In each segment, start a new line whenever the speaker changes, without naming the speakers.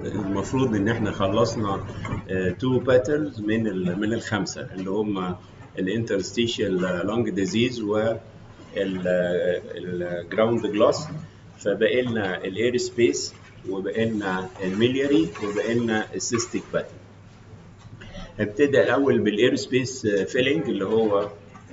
المفروض ان احنا خلصنا تو باترنز من ال من الخمسه اللي هم الانترستيشال لونج ديزيز و الجراوند جلاس فبقى لنا الاير سبيس وبقى لنا الميلياري وبقى لنا السيستيك باترن هبتدي الاول بالاير سبيس فيلنج اللي هو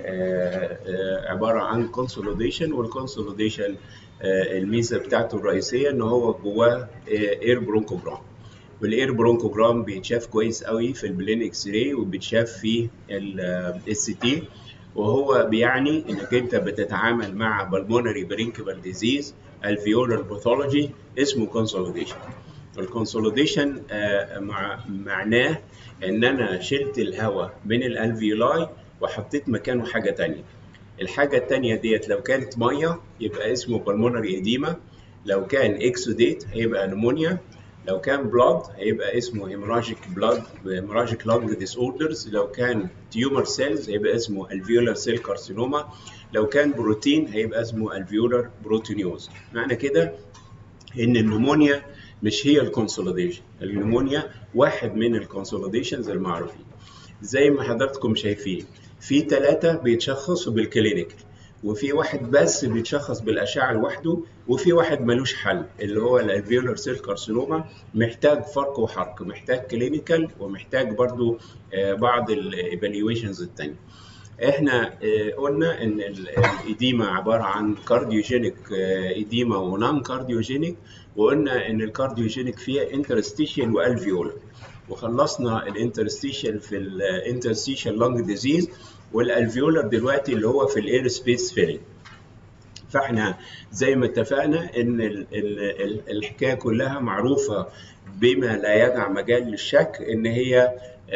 عباره عن كونسوليديشن والكونسوليديشن الميزه بتاعته الرئيسيه ان هو جواه اير برونكوجرام والاير برونكوجرام بيتشاف كويس قوي في البلين اكس راي وبيتشاف في الاس تي وهو بيعني انك انت بتتعامل مع بالمونري برينكبل ديزيز الفيولار باثولوجي اسمه كونسوليديشن الكونسوليديشن مع معناه ان انا شلت الهواء من الالفيولاي وحطيت مكانه حاجه تانية الحاجه التانية ديت لو كانت ميه يبقى اسمه بالمونري اديما لو كان اكسوديت هيبقى نمونيا لو كان بلاد هيبقى اسمه هيموراجيك بلاد هيموراجيك لانج ديس اوردرز لو كان تيومر سيلز هيبقى اسمه الفيولار سيل كارسينوما لو كان بروتين هيبقى اسمه الفيولار بروتينيوز معنى كده ان النمونيا مش هي الكونسوليديشن النمونيا واحد من الكونسوليديشنز المعروفين زي ما حضراتكم شايفين في ثلاثة بيتشخصوا بالكلينيكال وفي واحد بس بيتشخص بالأشعة لوحده وفي واحد ملوش حل اللي هو الالفيولار سيل كارسينوما محتاج فرق وحرق محتاج كلينيكال ومحتاج برضو بعض الايفالويشنز التانية احنا قلنا ان الايديما عباره عن كارديوجينيك ايديما ونان كارديوجينيك وقلنا ان الكارديوجينيك فيها انترستيشيال والفيولار وخلصنا الانترستيشيال في الانترستيشيال لونج ديزيز والالفيولار دلوقتي اللي هو في الاير سبيس فيلينج فاحنا زي ما اتفقنا ان ال ال الحكايه كلها معروفه بما لا يدع مجال للشك ان هي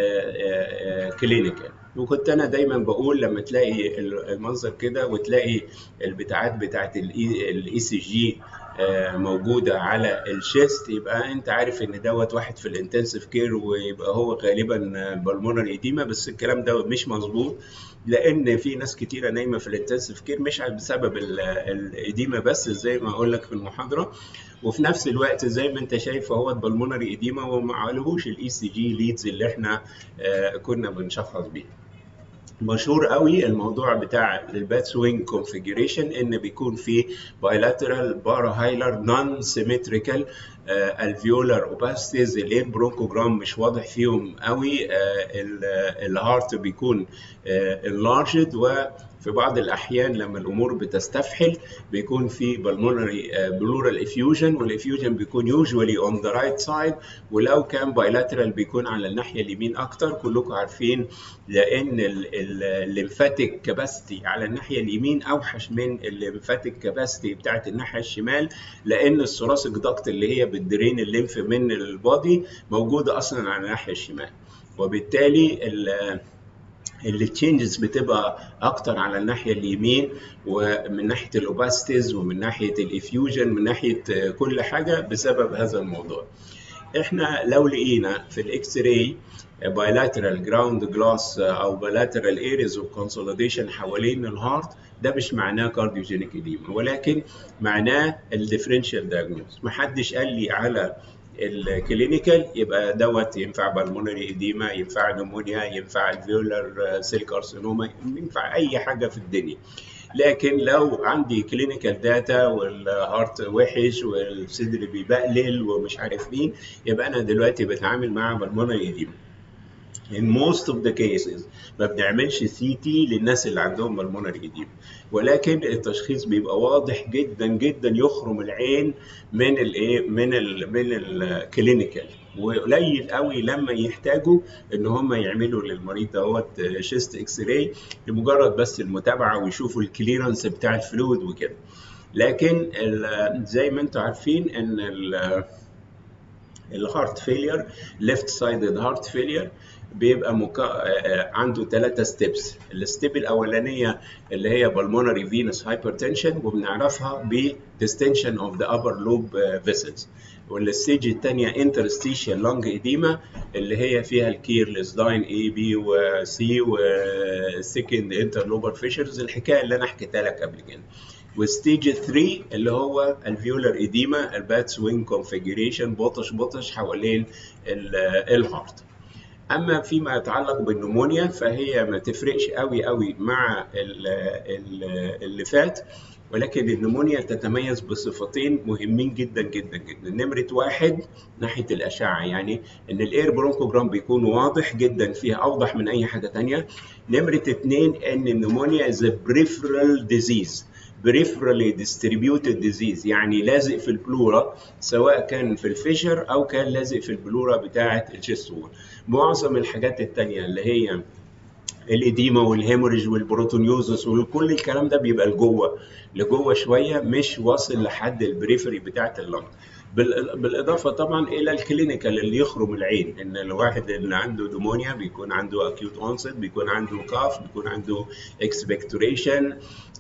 كلينيكال وكنت انا دايما بقول لما تلاقي المنظر كده وتلاقي البتاعات بتاعت الاي سي جي موجوده على الشيست يبقى انت عارف ان دوت واحد في الانتنسيف كير ويبقى هو غالبا بالمونر ايديما بس الكلام ده مش مظبوط لان في ناس كتيره نايمه في الانتنسيف كير مش بسبب الايديما بس زي ما اقول لك في المحاضره وفي نفس الوقت زي ما انت شايف اهوت بالمونري ايديما وما عليهوش الاي سي جي ليدز اللي احنا كنا بنشخص بيه مشهور قوي الموضوع بتاع البات سوينج كونفيجريشن ان بيكون في بايلاترال باراهايلر نون سيمتريكال الفيولار اوباستيز الاير برونكوجرام مش واضح فيهم قوي الهارت بيكون انلارجد و في بعض الاحيان لما الامور بتستفحل بيكون في بالمونري بلورال افيوجن والافيوجن بيكون يوجوالي اون ذا رايت سايد ولو كان بايلاترال بيكون على الناحيه اليمين اكتر كلكم عارفين لان الليمفاتيك كاباسيتي على الناحيه اليمين اوحش من الليمفاتيك كاباسيتي بتاعت الناحيه الشمال لان الثوراسيك داكت اللي هي بتدرين الليمف من البادي موجوده اصلا على الناحيه الشمال وبالتالي التشينجز بتبقى اكتر على الناحيه اليمين ومن ناحيه الاوباستيز ومن ناحيه الافيوجن من ناحيه كل حاجه بسبب هذا الموضوع احنا لو لقينا في الاكس راي bilateral ground glass او bilateral areas of consolidation حوالين الهارت ده مش معناه كارديوجينيك اديما ولكن معناه الديفرنشال دايجنوز محدش قال لي على الكلينيكال يبقى دوت ينفع بالمونري اديما ينفع نمونيا ينفع الفيولار سيل كارسينوما ينفع اي حاجه في الدنيا لكن لو عندي كلينيكال داتا والهارت وحش والصدر بيبقلل ومش عارف مين يبقى انا دلوقتي بتعامل مع بالمونري اديما in most of the cases ما بنعملش سي تي للناس اللي عندهم بالمونري اديما ولكن التشخيص بيبقى واضح جدا جدا يخرم العين من الايه من ال من الكلينيكال وقليل قوي لما يحتاجوا ان هم يعملوا للمريض دوت شيست اكس راي لمجرد بس المتابعه ويشوفوا الكليرنس بتاع الفلويد وكده لكن زي ما انتم عارفين ان الهارت فيلير ليفت سايدد هارت فيلير بيبقى مكا... عنده ثلاثة ستيبس الستيب الأولانية اللي هي بالمونري فينوس هايبرتنشن وبنعرفها ب distension of the upper lobe vessels والستيج الثانية interstitial lung edema اللي هي فيها الكيرلس داين اي بي وسي وسكند انترلوبر فيشرز الحكاية اللي أنا حكيتها لك قبل كده وستيج 3 اللي هو الفيولر ايديما البات سوينج كونفيجريشن بطش بطش حوالين الهارت اما فيما يتعلق بالنمونيا فهي ما تفرقش قوي قوي مع اللي فات ولكن النمونيا تتميز بصفتين مهمين جدا جدا جدا نمرة واحد ناحية الأشعة يعني إن الإير برونكوجرام بيكون واضح جدا فيها أوضح من أي حاجة تانية نمرة اتنين إن النمونيا is a peripheral disease peripherally distributed disease يعني لازق في البلورا سواء كان في الفيشر أو كان لازق في البلورا بتاعة الشيست وول معظم الحاجات التانية اللي هي الإديمة والهيموريج والبروتونيوزس وكل الكلام ده بيبقى لجوه لجوه شوية مش واصل لحد البريفري بتاعة اللنج بالاضافه طبعا الى الكلينيكال اللي يخرم العين ان الواحد اللي عنده دومونيا بيكون عنده اكيوت اونست بيكون عنده كاف بيكون عنده اكسبكتوريشن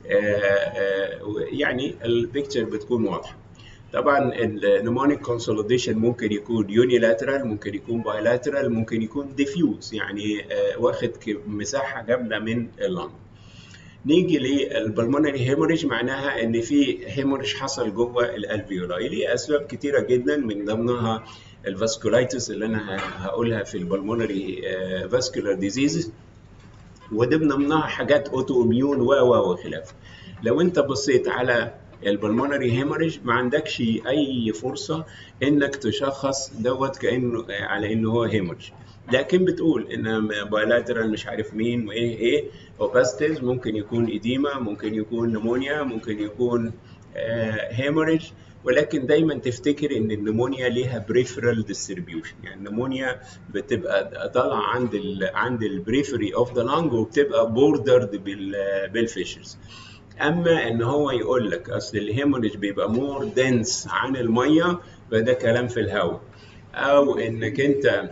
يعني البيكتشر بتكون واضحه طبعا النمونيك كونسوليديشن ممكن يكون يونيلاترال ممكن يكون بايلاترال ممكن يكون ديفيوز يعني واخد مساحه جامده من اللنج نيجي للبلمونري هيموريج معناها ان في هيموريج حصل جوه الالفيولاي ليه اسباب كتيره جدا من ضمنها الفاسكولايتس اللي انا هقولها في البلمونري فاسكولار ديزيز وده من ضمنها حاجات اوتو اميون و و وخلافه لو انت بصيت على البلمونري هيموريج ما عندكش اي فرصه انك تشخص دوت كانه على انه هو هيموريج لكن بتقول ان بايلاترال مش عارف مين وايه ايه اوباستيز ممكن يكون اديما ممكن يكون نمونيا ممكن يكون هيموريج ولكن دايما تفتكر ان النمونيا ليها بريفرال ديستريبيوشن يعني النمونيا بتبقى طالعه عند ال عند البريفري اوف ذا لانج وبتبقى بوردرد بالفيشرز اما ان هو يقول لك اصل الهيموريج بيبقى مور دنس عن الميه فده كلام في الهواء او انك انت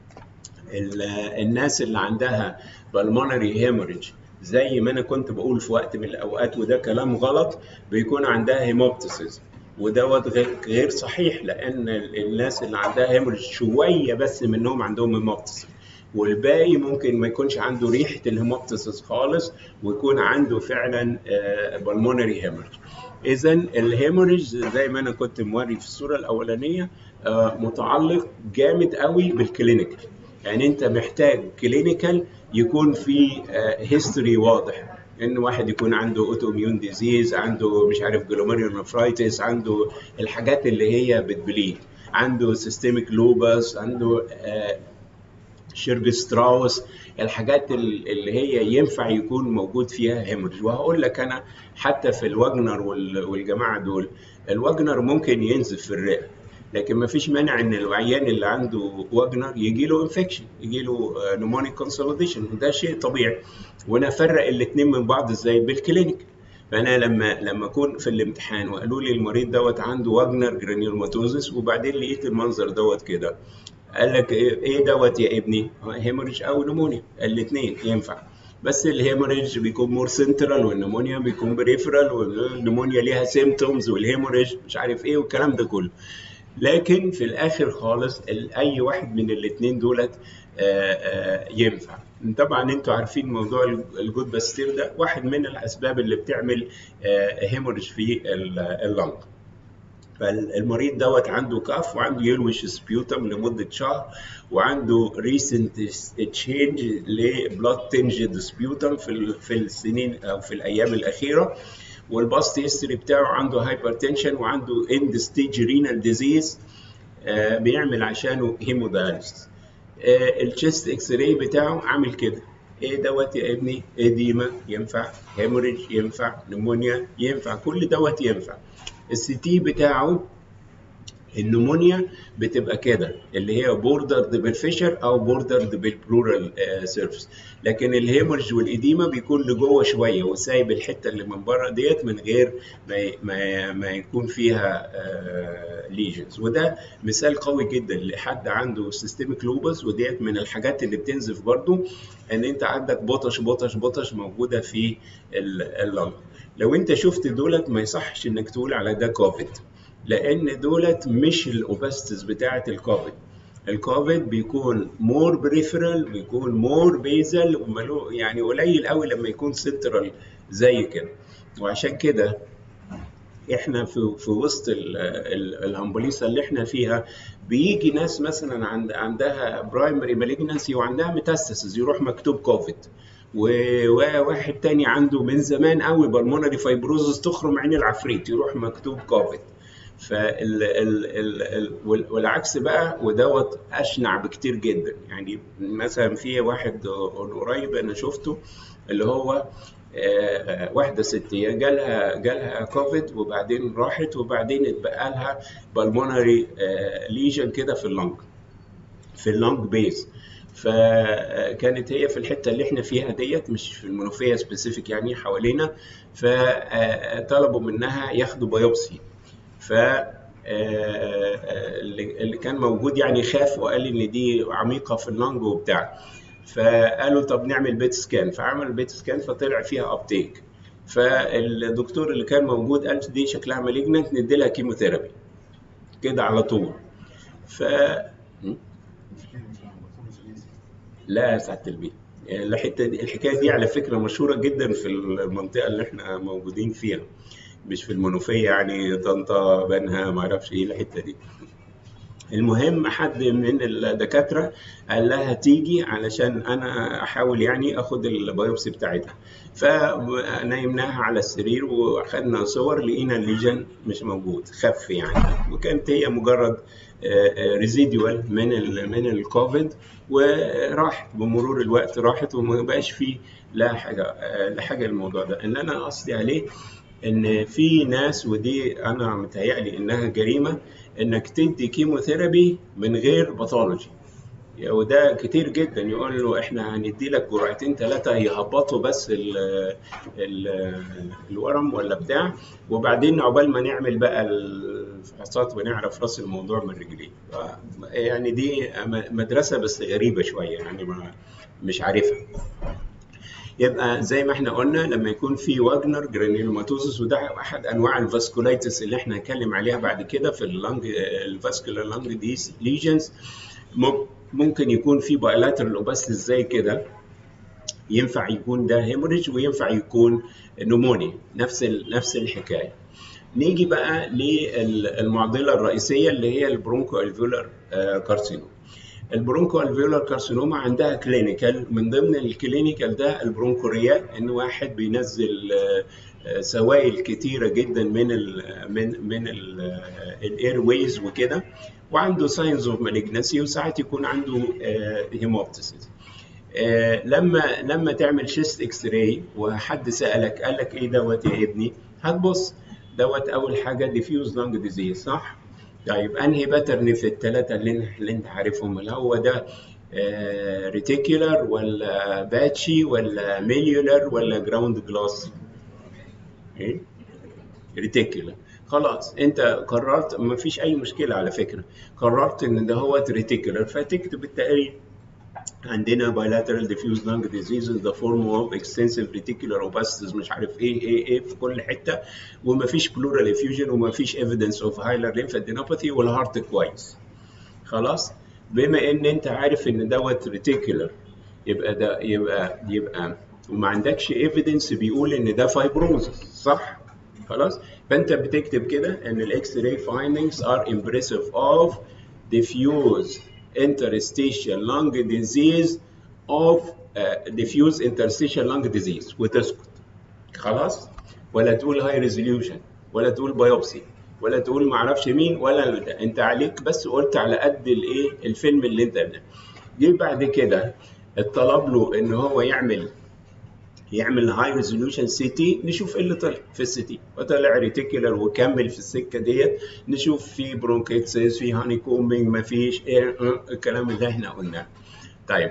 الناس اللي عندها بالمونري هيموريج زي ما انا كنت بقول في وقت من الاوقات وده كلام غلط بيكون عندها هيموبتسيس ودوت غير صحيح لان الناس اللي عندها هيموريج شويه بس منهم عندهم هيموبتسيس والباقي ممكن ما يكونش عنده ريحه الهيموبتسيس خالص ويكون عنده فعلا بالمونري هيموريج اذا الهيموريج زي ما انا كنت موري في الصوره الاولانيه متعلق جامد قوي بالكلينيكال يعني انت محتاج كلينيكال يكون في هيستوري واضح ان واحد يكون عنده اوتو اميون ديزيز عنده مش عارف جلوميريول نفرايتس عنده الحاجات اللي هي بتبليد عنده سيستميك لوبس عنده شيرج ستراوس الحاجات اللي هي ينفع يكون موجود فيها هيموريج وهقول لك انا حتى في الواجنر والجماعه دول الواجنر ممكن ينزف في الرئه لكن ما فيش مانع ان العيان اللي عنده واجنر يجي له انفكشن يجي له نمونيك كونسوليديشن وده شيء طبيعي وانا افرق الاثنين من بعض ازاي بالكلينيك فانا لما لما اكون في الامتحان وقالوا لي المريض دوت عنده واجنر جرانيولوماتوزس وبعدين لقيت المنظر دوت كده قال لك ايه دوت يا ابني هيموريج او نمونيا الاثنين ينفع بس الهيموريج بيكون مور سنترال والنمونيا بيكون بريفرال والنمونيا ليها سيمتومز والهيموريج مش عارف ايه والكلام ده كله لكن في الاخر خالص اي واحد من الاثنين دولت ينفع طبعا انتوا عارفين موضوع الجود باستير ده واحد من الاسباب اللي بتعمل هيموريج في اللنج فالمريض دوت عنده كاف وعنده يلوش سبيوتم لمده شهر وعنده ريسنت تشينج لبلاد تنجد سبيوتم في في السنين او في الايام الاخيره والباست هيستوري بتاعه عنده هايبرتنشن وعنده اند ستيج رينال ديزيز بيعمل عشانه هيمودايليسيس التشيست اكس راي بتاعه عامل كده ايه دوت يا ابني اديما ينفع هيموريج ينفع نمونيا ينفع كل دوت ينفع السي تي بتاعه النمونيا بتبقى كده اللي هي بوردرد بالفيشر او بوردرد بالبلورال سيرفيس لكن الهيمورج والاديما بيكون لجوه شويه وسايب الحته اللي من بره ديت من غير ما ما, ما يكون فيها ليجنز وده مثال قوي جدا لحد عنده سيستميك لوبس وديت من الحاجات اللي بتنزف برضو ان انت عندك بطش بطش بطش موجوده في اللنج لو انت شفت دولت ما يصحش انك تقول على ده كوفيد لان دولت مش الاوباستس بتاعه الكوفيد الكوفيد بيكون مور بريفرال بيكون مور بيزل يعني قليل قوي لما يكون سنترال زي كده وعشان كده احنا في في وسط الهمبوليسا اللي احنا فيها بيجي ناس مثلا عند عندها برايمري مالجنسي وعندها ميتاستاسيس يروح مكتوب كوفيد وواحد تاني عنده من زمان قوي بالمونري فايبروزس تخرم عين العفريت يروح مكتوب كوفيد فال ال ال ال والعكس بقى ودوت اشنع بكتير جدا يعني مثلا في واحد قريب انا شفته اللي هو واحدة ست هي جالها جالها كوفيد وبعدين راحت وبعدين اتبقى لها بالمونري ليجن كده في اللنج في اللنج بيز فكانت هي في الحته اللي احنا فيها ديت مش في المنوفيه سبيسيفيك يعني حوالينا فطلبوا منها ياخدوا بايوبسي ف اللي كان موجود يعني خاف وقال ان دي عميقه في اللنج وبتاع فقالوا طب نعمل بيت سكان فعمل بيت سكان فطلع فيها ابتيك فالدكتور اللي كان موجود قال دي شكلها مالجنت ندي لها كيموثيرابي كده على طول ف لا يا سعاده البيت الحته دي الحكايه دي على فكره مشهوره جدا في المنطقه اللي احنا موجودين فيها مش في المنوفيه يعني طنطا بنها ما اعرفش ايه الحته دي المهم حد من الدكاتره قال لها تيجي علشان انا احاول يعني اخد البيوبسي بتاعتها فنيمناها على السرير واخدنا صور لقينا الليجن مش موجود خف يعني وكانت هي مجرد ريزيدوال من ال من الكوفيد وراحت بمرور الوقت راحت وما بقاش فيه لا حاجه لا حاجه الموضوع ده ان انا قصدي عليه ان في ناس ودي انا متهيألي انها جريمه انك تدي كيموثيرابي من غير باثولوجي وده كتير جدا يقول له احنا هندي لك جرعتين ثلاثه يهبطوا بس ال ال الورم ولا بتاع وبعدين عقبال ما نعمل بقى الفحوصات ونعرف راس الموضوع من رجليه يعني دي مدرسه بس غريبه شويه يعني ما مش عارفها يبقى زي ما احنا قلنا لما يكون في واجنر جرانيولوماتوزس وده احد انواع الفاسكولايتس اللي احنا هنتكلم عليها بعد كده في اللنج الفاسكولار لانج ديز ليجنز ممكن يكون في بايلاترال اوباستس زي كده ينفع يكون ده هيموريج وينفع يكون نموني نفس نفس الحكايه نيجي بقى للمعضله الرئيسيه اللي هي البرونكو الفيولار كارسينوم البرونكو الفيولار كارسينوما عندها كلينيكال من ضمن الكلينيكال ده البرونكوريا ان واحد بينزل سوائل كتيره جدا من ال من من الاير ويز وكده وعنده ساينز اوف مالجنسي وساعات يكون عنده هيموبتسيس لما لما تعمل شيست اكس راي وحد سالك قال لك ايه دوت يا ابني هتبص دوت اول حاجه ديفيوز لانج ديزيز صح طيب انهي باترن في الثلاثه اللي, اللي انت عارفهم اللي هو ده ريتيكولار ولا باتشي ولا ميليولر ولا جراوند جلاس ايه ريتيكولار خلاص انت قررت ما فيش اي مشكله على فكره قررت ان ده هو ريتيكولار فتكتب التقرير عندنا bilateral diffuse lung disease in the form of extensive reticular obacities مش عارف ايه ايه ايه في كل حته ومفيش pleural effusion ومفيش evidence of hilar lymphadenopathy والهارت كويس خلاص بما ان انت عارف ان دوت reticular يبقى ده يبقى يبقى وما عندكش evidence بيقول ان ده fibrosis صح خلاص فانت بتكتب كده ان الاكس راي findings are impressive of diffuse interstitial lung disease of uh, diffuse interstitial lung disease وتسكت خلاص ولا تقول هاي ريزوليوشن ولا تقول بايوبسي ولا تقول معرفش مين ولا انت عليك بس قلت على قد الايه الفيلم اللي انت ابنه جه بعد كده اتطلب له ان هو يعمل يعمل هاي ريزوليوشن سي تي نشوف ايه اللي طلع في السي تي وطلع ريتيكولار وكمل في السكه ديت نشوف في برونكيتسيس في هاني كومبينج ما فيش ايه الكلام اللي احنا قلناه طيب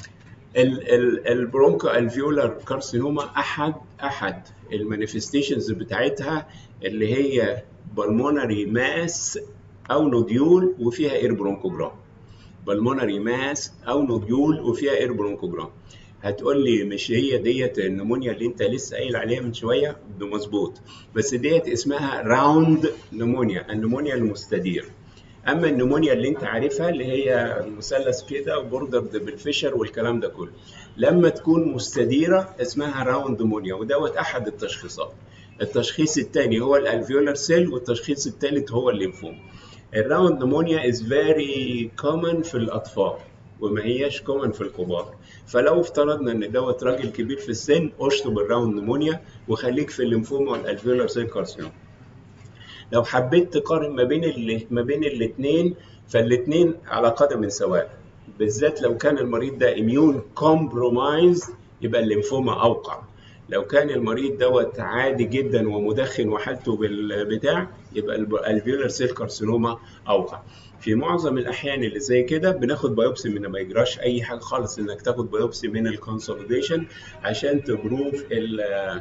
البرونكو الفيولار كارسينوما احد احد المانيفستيشنز بتاعتها اللي هي بالمونري ماس او نوديول وفيها اير برونكوجرام بالمونري ماس او نوديول وفيها اير برونكوجرام هتقول لي مش هي ديت النمونيا اللي انت لسه قايل عليها من شويه ده مظبوط بس ديت اسمها راوند نمونيا النمونيا المستدير اما النمونيا اللي انت عارفها اللي هي مثلث كده وبوردرد بالفشر والكلام ده كله لما تكون مستديره اسمها راوند نمونيا ودوت احد التشخيصات التشخيص الثاني هو الالفيولار سيل والتشخيص الثالث هو الليمفوما الراوند نمونيا از فيري كومن في الاطفال وما هياش كومن في الكبار فلو افترضنا ان دوت راجل كبير في السن اشطب الراوند نمونيا وخليك في الليمفوما والالفيولار سيل كارسينوما لو حبيت تقارن ما بين ال- ما بين الاثنين فالاثنين على قدم سواء بالذات لو كان المريض ده اميون كومبرومايز يبقى الليمفوما اوقع لو كان المريض دوت عادي جدا ومدخن وحالته بالبتاع يبقى الالفيولار سيل كارسينوما اوقع في معظم الاحيان اللي زي كده بناخد بايوبسي من ما يجراش اي حاجه خالص انك تاخد بايوبسي من الكونسوليديشن عشان تبروف ال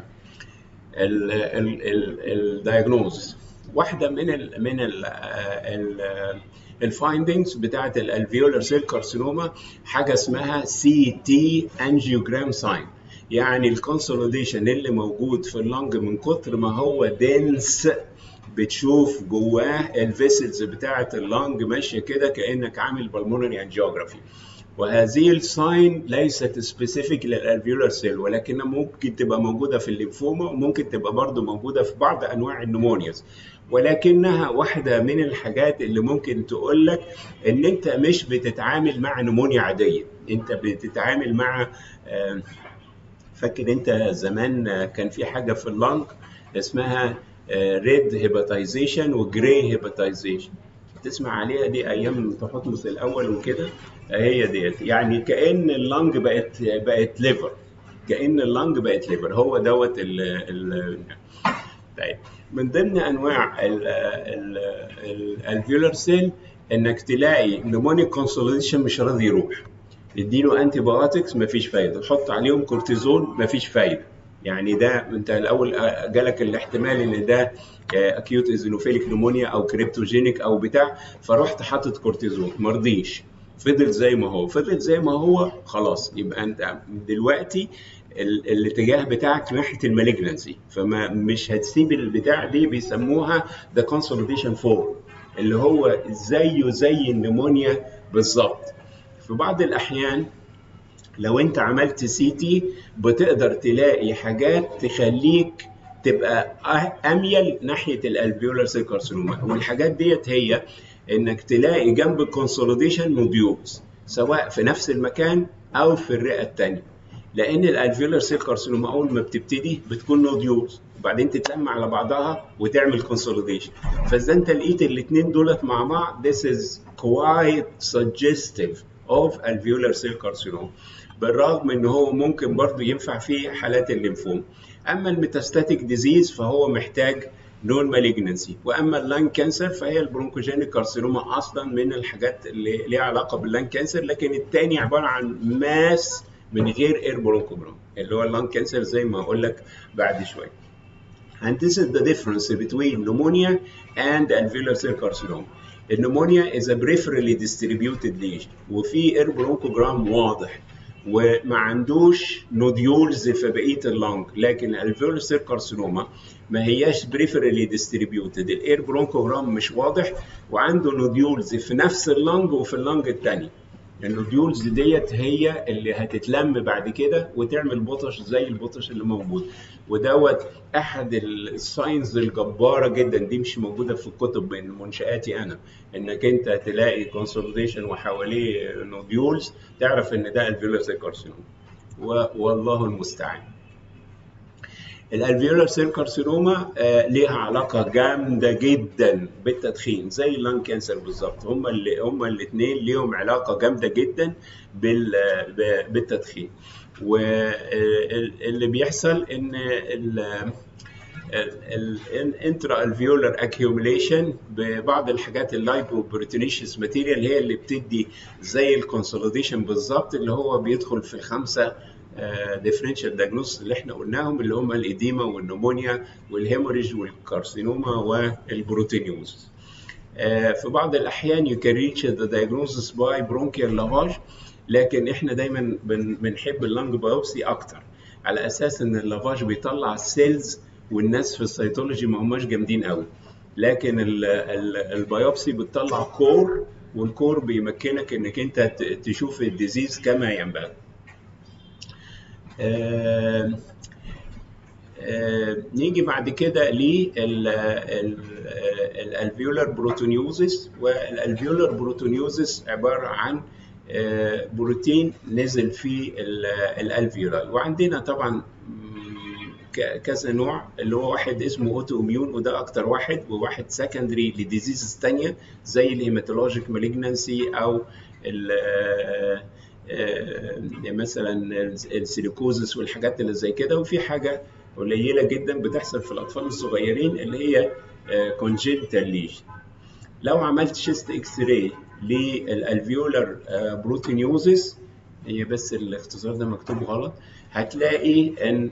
الدايجنوز واحده من ال من ال ال الفايندنجز بتاعت الالفيولار سيل كارسينوما حاجه اسمها سي تي انجيوجرام ساين يعني الكونسوليديشن اللي موجود في اللنج من كتر ما هو دنس بتشوف جواه الفيسلز بتاعه اللنج ماشيه كده كانك عامل بالمونري انجيوجرافي وهذه الساين ليست سبيسيفيك للالفيولار سيل ولكنها ممكن تبقى موجوده في الليمفوما وممكن تبقى برضه موجوده في بعض انواع النمونياز ولكنها واحده من الحاجات اللي ممكن تقول لك ان انت مش بتتعامل مع نمونيا عاديه انت بتتعامل مع فاكر انت زمان كان في حاجه في اللنج اسمها ريد هيباتايزيشن وجراي هيباتايزيشن تسمع عليها دي ايام تحتمس الاول وكده هي ديت يعني كان اللنج بقت بقت ليفر كان اللنج بقت ليفر هو دوت ال ال طيب من ضمن انواع الالفيولار سيل انك تلاقي نمونيك كونسوليديشن مش راضي يروح تديله انتي بايوتكس مفيش فايده تحط عليهم كورتيزون مفيش فايده يعني ده انت الاول جالك الاحتمال ان ده اكيوت ايزينوفيليك نمونيا او كريبتوجينيك او بتاع فرحت حاطط كورتيزون مرضيش فضل زي ما هو فضل زي ما هو خلاص يبقى انت دلوقتي الاتجاه بتاعك ناحيه المالجنسي فما مش هتسيب البتاع دي بيسموها ذا كونسوليديشن فور اللي هو زيه زي النمونيا بالظبط في بعض الاحيان لو انت عملت سي تي بتقدر تلاقي حاجات تخليك تبقى اميل ناحيه الالفيولار سيل كارسينوما والحاجات ديت هي انك تلاقي جنب الكونسوليديشن نوديولز سواء في نفس المكان او في الرئه الثانيه لان الالفيولار سيل كارسينوما اول ما بتبتدي بتكون نوديولز وبعدين تتلم على بعضها وتعمل كونسوليديشن فاذا انت لقيت الاثنين دولت مع بعض this is quite suggestive of alveolar cell carcinoma بالرغم ان هو ممكن برضه ينفع في حالات الليمفوما اما الميتاستاتيك ديزيز فهو محتاج نون مالجنسي واما اللان كانسر فهي البرونكوجينيك كارسينوما اصلا من الحاجات اللي ليها علاقه باللان كانسر لكن الثاني عباره عن ماس من غير اير برونكوجرام اللي هو اللان كانسر زي ما اقول لك بعد شويه And this is the difference between pneumonia and alveolar cell carcinoma. النمونيا is a peripherally distributed lesion وفي اير برونكوجرام واضح وما عندوش نوديولز في بقيه اللنج لكن الفيولار سيل كارسينوما ما هياش بريفرالي ديستريبيوتد الاير برونكوجرام مش واضح وعنده نوديولز في نفس اللنج وفي اللنج الثاني النوديولز ديت هي اللي هتتلم بعد كده وتعمل بطش زي البطش اللي موجود ودوت احد الساينز الجباره جدا دي مش موجوده في الكتب من منشاتي انا انك انت تلاقي كونسوليديشن وحواليه نوديولز تعرف ان ده الفيولار سيل كارسينوما والله المستعان الالفيولار سيل كارسينوما آه ليها علاقه جامده جدا بالتدخين زي اللان كانسر بالظبط هما اللي هما الاثنين ليهم علاقه جامده جدا بالتدخين واللي بيحصل ان الانترا الفيولار اكيوميليشن ببعض الحاجات اللايبوبروتينيشيس ماتيريال هي اللي بتدي زي الكونسوليديشن بالظبط اللي هو بيدخل في الخمسه ديفرنشال دايجنوز اللي احنا قلناهم اللي هم الايديما والنمونيا والهيموريج والكارسينوما والبروتينيوز. في بعض الاحيان you can reach the diagnosis by bronchial lavage لكن احنا دايما بنحب اللنج بايوبسي اكتر على اساس ان اللافاج بيطلع السيلز والناس في السيتولوجي ما هماش جامدين قوي لكن البيوبسي بتطلع كور والكور بيمكنك انك انت تشوف الديزيز كما ينبغي نيجي بعد كده للالفيولار بروتونيوزس والالفيولار بروتونيوزس عباره عن آه، بروتين نزل في الالفيولاي وعندنا طبعا مم، ك- كذا نوع اللي هو واحد اسمه اوتو اميون وده اكتر واحد وواحد سكندري لديزيزز تانية زي الهيماتولوجيك مالجنانسي او ال آه، آه، مثلا السيليكوزس والحاجات اللي زي كده وفي حاجه قليله جدا بتحصل في الاطفال الصغيرين اللي هي كونجنتال ليش لو عملت شيست اكس راي للالفيولار بروتينيوزس هي بس الاختصار ده مكتوب غلط هتلاقي ان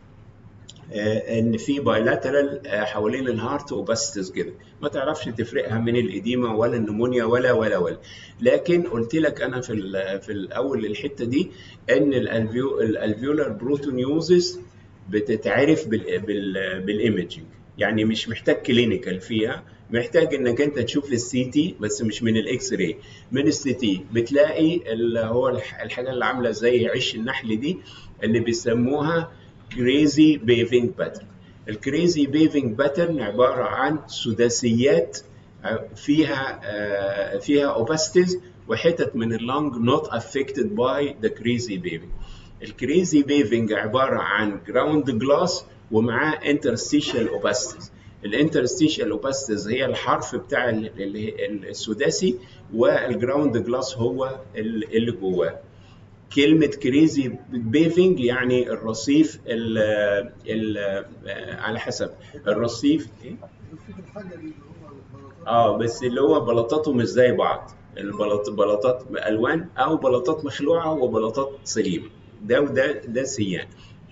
آه، ان في بايلاترال حوالين الهارت وباستس كده ما تعرفش تفرقها من الاديمه ولا النمونيا ولا ولا ولا لكن قلت لك انا في ال- في الاول الحته دي ان الالفيو الالفيولار بروتونيوزس بتتعرف بال بال بالايمجنج يعني مش محتاج كلينيكال فيها محتاج انك انت تشوف السي تي بس مش من الاكس راي من السي تي بتلاقي اللي هو الح- الحاجه اللي عامله زي عش النحل دي اللي بيسموها كريزي بيفنج باترن الكريزي بيفنج باترن عباره عن سداسيات فيها آه، فيها اوباستيز وحتت من اللنج not affected by the crazy baving الكريزي بيفنج عباره عن جراوند جلاس ومعاه interstitial اوباستيز الانترستيشال اوباستيز هي الحرف بتاع ال- ال- السداسي والجراوند جلاس هو ال- اللي جواه كلمة كريزي بيفنج يعني الرصيف ال ال على حسب الرصيف إيه؟
الرصيف الحجري اللي هو البلاطات
اه بس اللي هو بلاطاته مش زي بعض البلاط بلاطات الوان او بلاطات مخلوعه وبلاطات سليمه ده وده ده سيان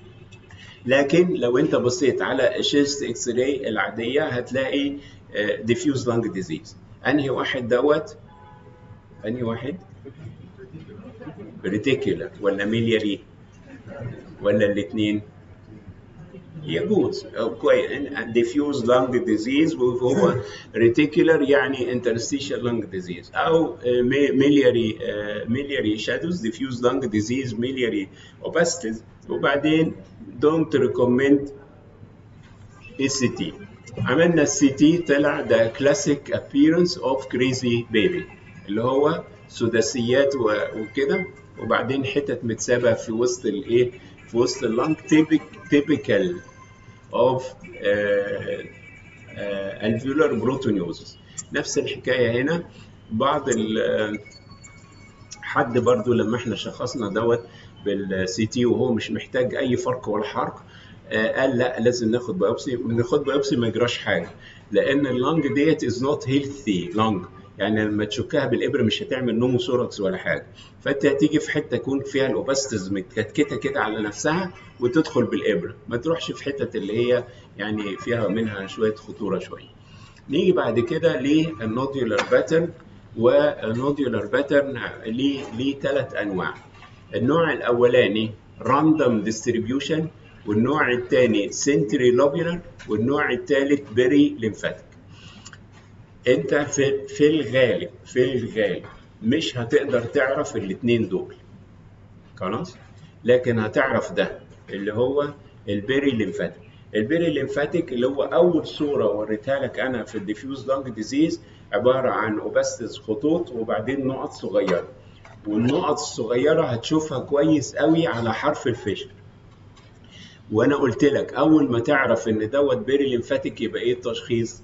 لكن لو انت بصيت على شيست اكس راي العاديه هتلاقي ديفيوز لانج ديزيز انهي واحد دوت انهي واحد ريتيكولار ولا ميلياري ولا الاثنين يجوز أو كويس diffuse lung disease وهو reticular يعني interstitial lung disease او ميلياري ميلياري shadows diffuse lung disease ميلياري opacities وبعدين don't recommend السي تي عملنا السي تي طلع ده classic appearance of crazy baby اللي هو سداسيات و- وكده وبعدين حتت متسابه في وسط الايه في وسط اللنج typical of alveolar بروتونيوزس نفس الحكايه هنا بعض ال حد برضو لما احنا شخصنا دوت بالسي تي وهو مش محتاج اي فرق ولا حرق آه، قال لا لازم ناخد بايوبسي وناخد بايوبسي ما يجراش حاجه لان اللنج ديت از نوت هيلثي لنج يعني لما تشكها بالابره مش هتعمل نوموثوركس ولا حاجه فانت هتيجي في حته يكون فيها الاوباستز متكتكته كده على نفسها وتدخل بالابره ما تروحش في حته اللي هي يعني فيها منها شويه خطوره شويه نيجي بعد كده للنوديولار باترن والنوديولار باترن ليه ليه ثلاث انواع النوع الاولاني راندوم ديستريبيوشن والنوع الثاني سنتري لوبيولار والنوع الثالث بيري ليمفاتيك انت في في الغالب في الغالب مش هتقدر تعرف الاثنين دول خلاص لكن هتعرف ده اللي هو البيري ليمفاتيك البيري ليمفاتيك اللي هو اول صوره وريتها لك انا في الديفيوز لانج ديزيز عباره عن اوباستس خطوط وبعدين نقط صغيره والنقط الصغيره هتشوفها كويس قوي على حرف الفيشر وانا قلت لك اول ما تعرف ان دوت بيري ليمفاتيك يبقى ايه التشخيص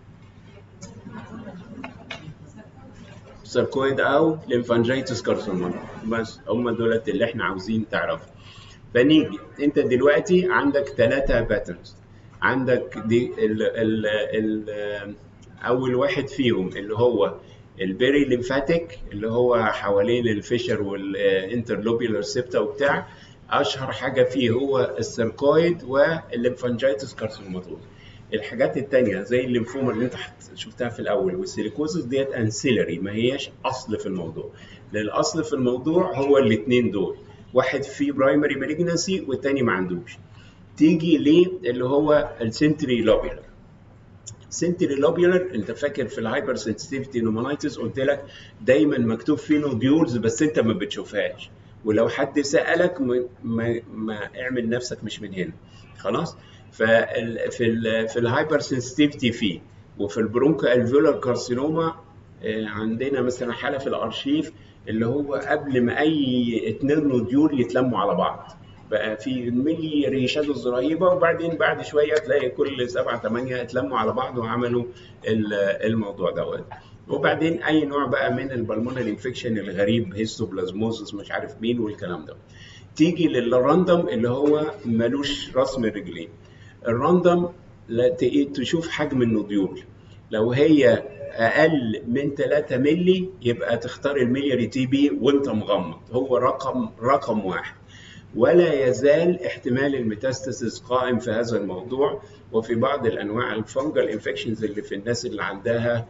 ساركويد او ليمفانجيتس كارسينوما بس هم دولت اللي احنا عاوزين تعرفهم فنيجي انت دلوقتي عندك ثلاثة باترنز عندك دي ال ال ال اول واحد فيهم اللي هو البيري ليمفاتيك اللي هو حوالين الفيشر والانترلوبيولار سيبتا وبتاع اشهر حاجه فيه هو السيركويد والليمفانجيتس كارسينوماتوز الحاجات التانية زي الليمفوما اللي انت حت- شفتها في الاول والسيليكوزس ديت انسيلري ما هياش اصل في الموضوع لان الاصل في الموضوع هو الاثنين دول واحد فيه برايمري مالجنسي والتاني ما عندوش تيجي ليه اللي هو السنتري لوبيولار سنتري لوبيولار انت فاكر في الهايبر سنسيتيفيتي نومونايتس قلت لك دايما مكتوب فيه نوديولز بس انت ما بتشوفهاش ولو حد سالك ما, ما, ما اعمل نفسك مش من هنا خلاص فال في ال في الهايبر سنسيتيفيتي فيه وفي البرونكو الفيولار كارسينوما آه، عندنا مثلا حاله في الارشيف اللي هو قبل ما اي اتنين نوديول يتلموا على بعض بقى في ملي ريشادوز رهيبه وبعدين بعد شويه تلاقي كل سبعه ثمانيه اتلموا على بعض وعملوا ال- الموضوع دوت وبعدين اي نوع بقى من البلمونري انفكشن الغريب هيستوبلازموزس مش عارف مين والكلام ده تيجي للراندوم اللي هو ملوش راس من رجلين الراندوم لا ت- تشوف حجم النوديول لو هي اقل من 3 مللي يبقى تختار الملياري تي بي وانت مغمض هو رقم رقم واحد ولا يزال احتمال الميتاستاسيس قائم في هذا الموضوع وفي بعض الانواع الفنجل انفكشنز اللي في الناس اللي عندها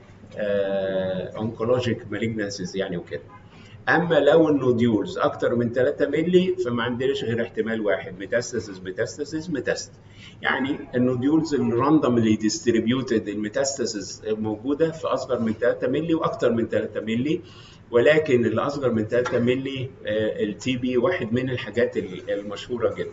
اونكولوجيك مالجنسيز يعني وكده اما لو النوديولز اكتر من 3 مللي فما عندناش غير احتمال واحد ميتاستاسيس ميتاستاسيس ميتاست يعني النوديولز الراندوملي ديستريبيوتد الميتاستاسيس موجوده في اصغر من 3 مللي واكتر من 3 مللي ولكن اللي اصغر من 3 مللي التي بي واحد من الحاجات المشهوره جدا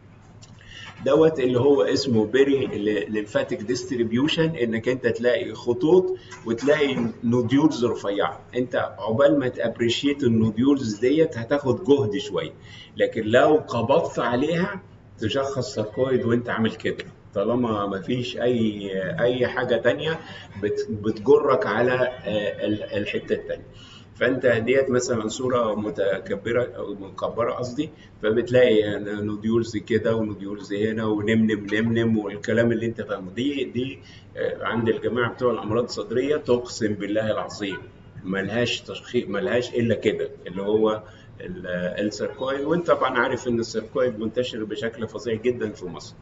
دوت اللي هو اسمه بيري ليمفاتيك ديستريبيوشن انك انت تلاقي خطوط وتلاقي نوديولز رفيعه انت عقبال ما تابريشيت النوديولز ديت هتاخد جهد شويه لكن لو قبضت عليها تشخص ساركويد وانت عامل كده طالما ما فيش اي اي حاجه تانية بت- بتجرك على آه، ال- الحته التانية فانت ديت مثلا صوره متكبره او مكبره قصدي فبتلاقي نوديولز كده ونوديولز هنا ونمنم نمنم والكلام اللي انت فاهمه دي دي آه، عند الجماعه بتوع الامراض الصدريه تقسم بالله العظيم ملهاش تشخيص ملهاش الا كده اللي هو ال- السيركويد وانت طبعا عارف ان السيركويد منتشر بشكل فظيع جدا في مصر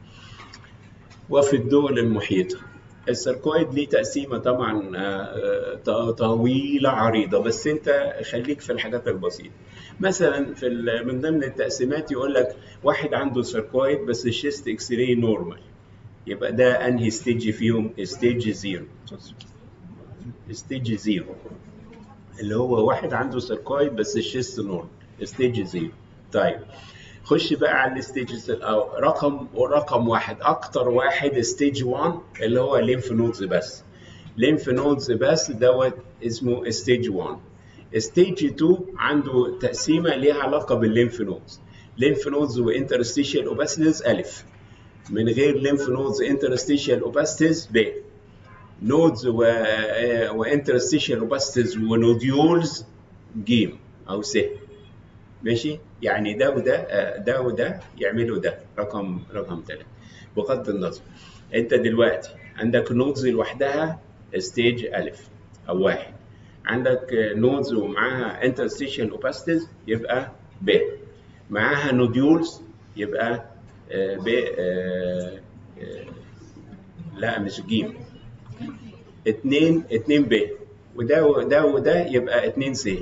وفي الدول المحيطه السيركويد ليه تقسيمه طبعا آه، آه، طويله عريضه بس انت خليك في الحاجات البسيطه مثلا في ال- من ضمن التقسيمات يقول لك واحد عنده سيركويد بس الشيست اكس راي نورمال يبقى ده انهي ستيج فيهم ستيج زيرو ستيج زيرو اللي هو واحد عنده سيركويد بس الشيست نورمال ستيج زيرو طيب خش بقى على الستيجز او رقم رقم واحد اكتر واحد ستيج 1 اللي هو ليمف نودز بس ليمف نودز بس دوت اسمه ستيج 1 ستيج 2 عنده تقسيمه ليها علاقه بالليمف نودز ليمف نودز وانترستيشيال اوباسيتيز الف من غير ليمف نودز انترستيشيال اوباسيتيز ب نودز و وانترستيشيال اوباسيتيز ونوديولز جيم او س ماشي يعني ده وده آه، ده وده يعملوا ده رقم رقم ثلاثة بغض النظر انت دلوقتي عندك نودز لوحدها ستيج الف او واحد عندك نودز ومعاها انترستيشال اوباستيز يبقى ب معاها نوديولز يبقى آه، ب آه، آه، لا مش جيم اتنين اتنين ب وده وده وده يبقى اتنين س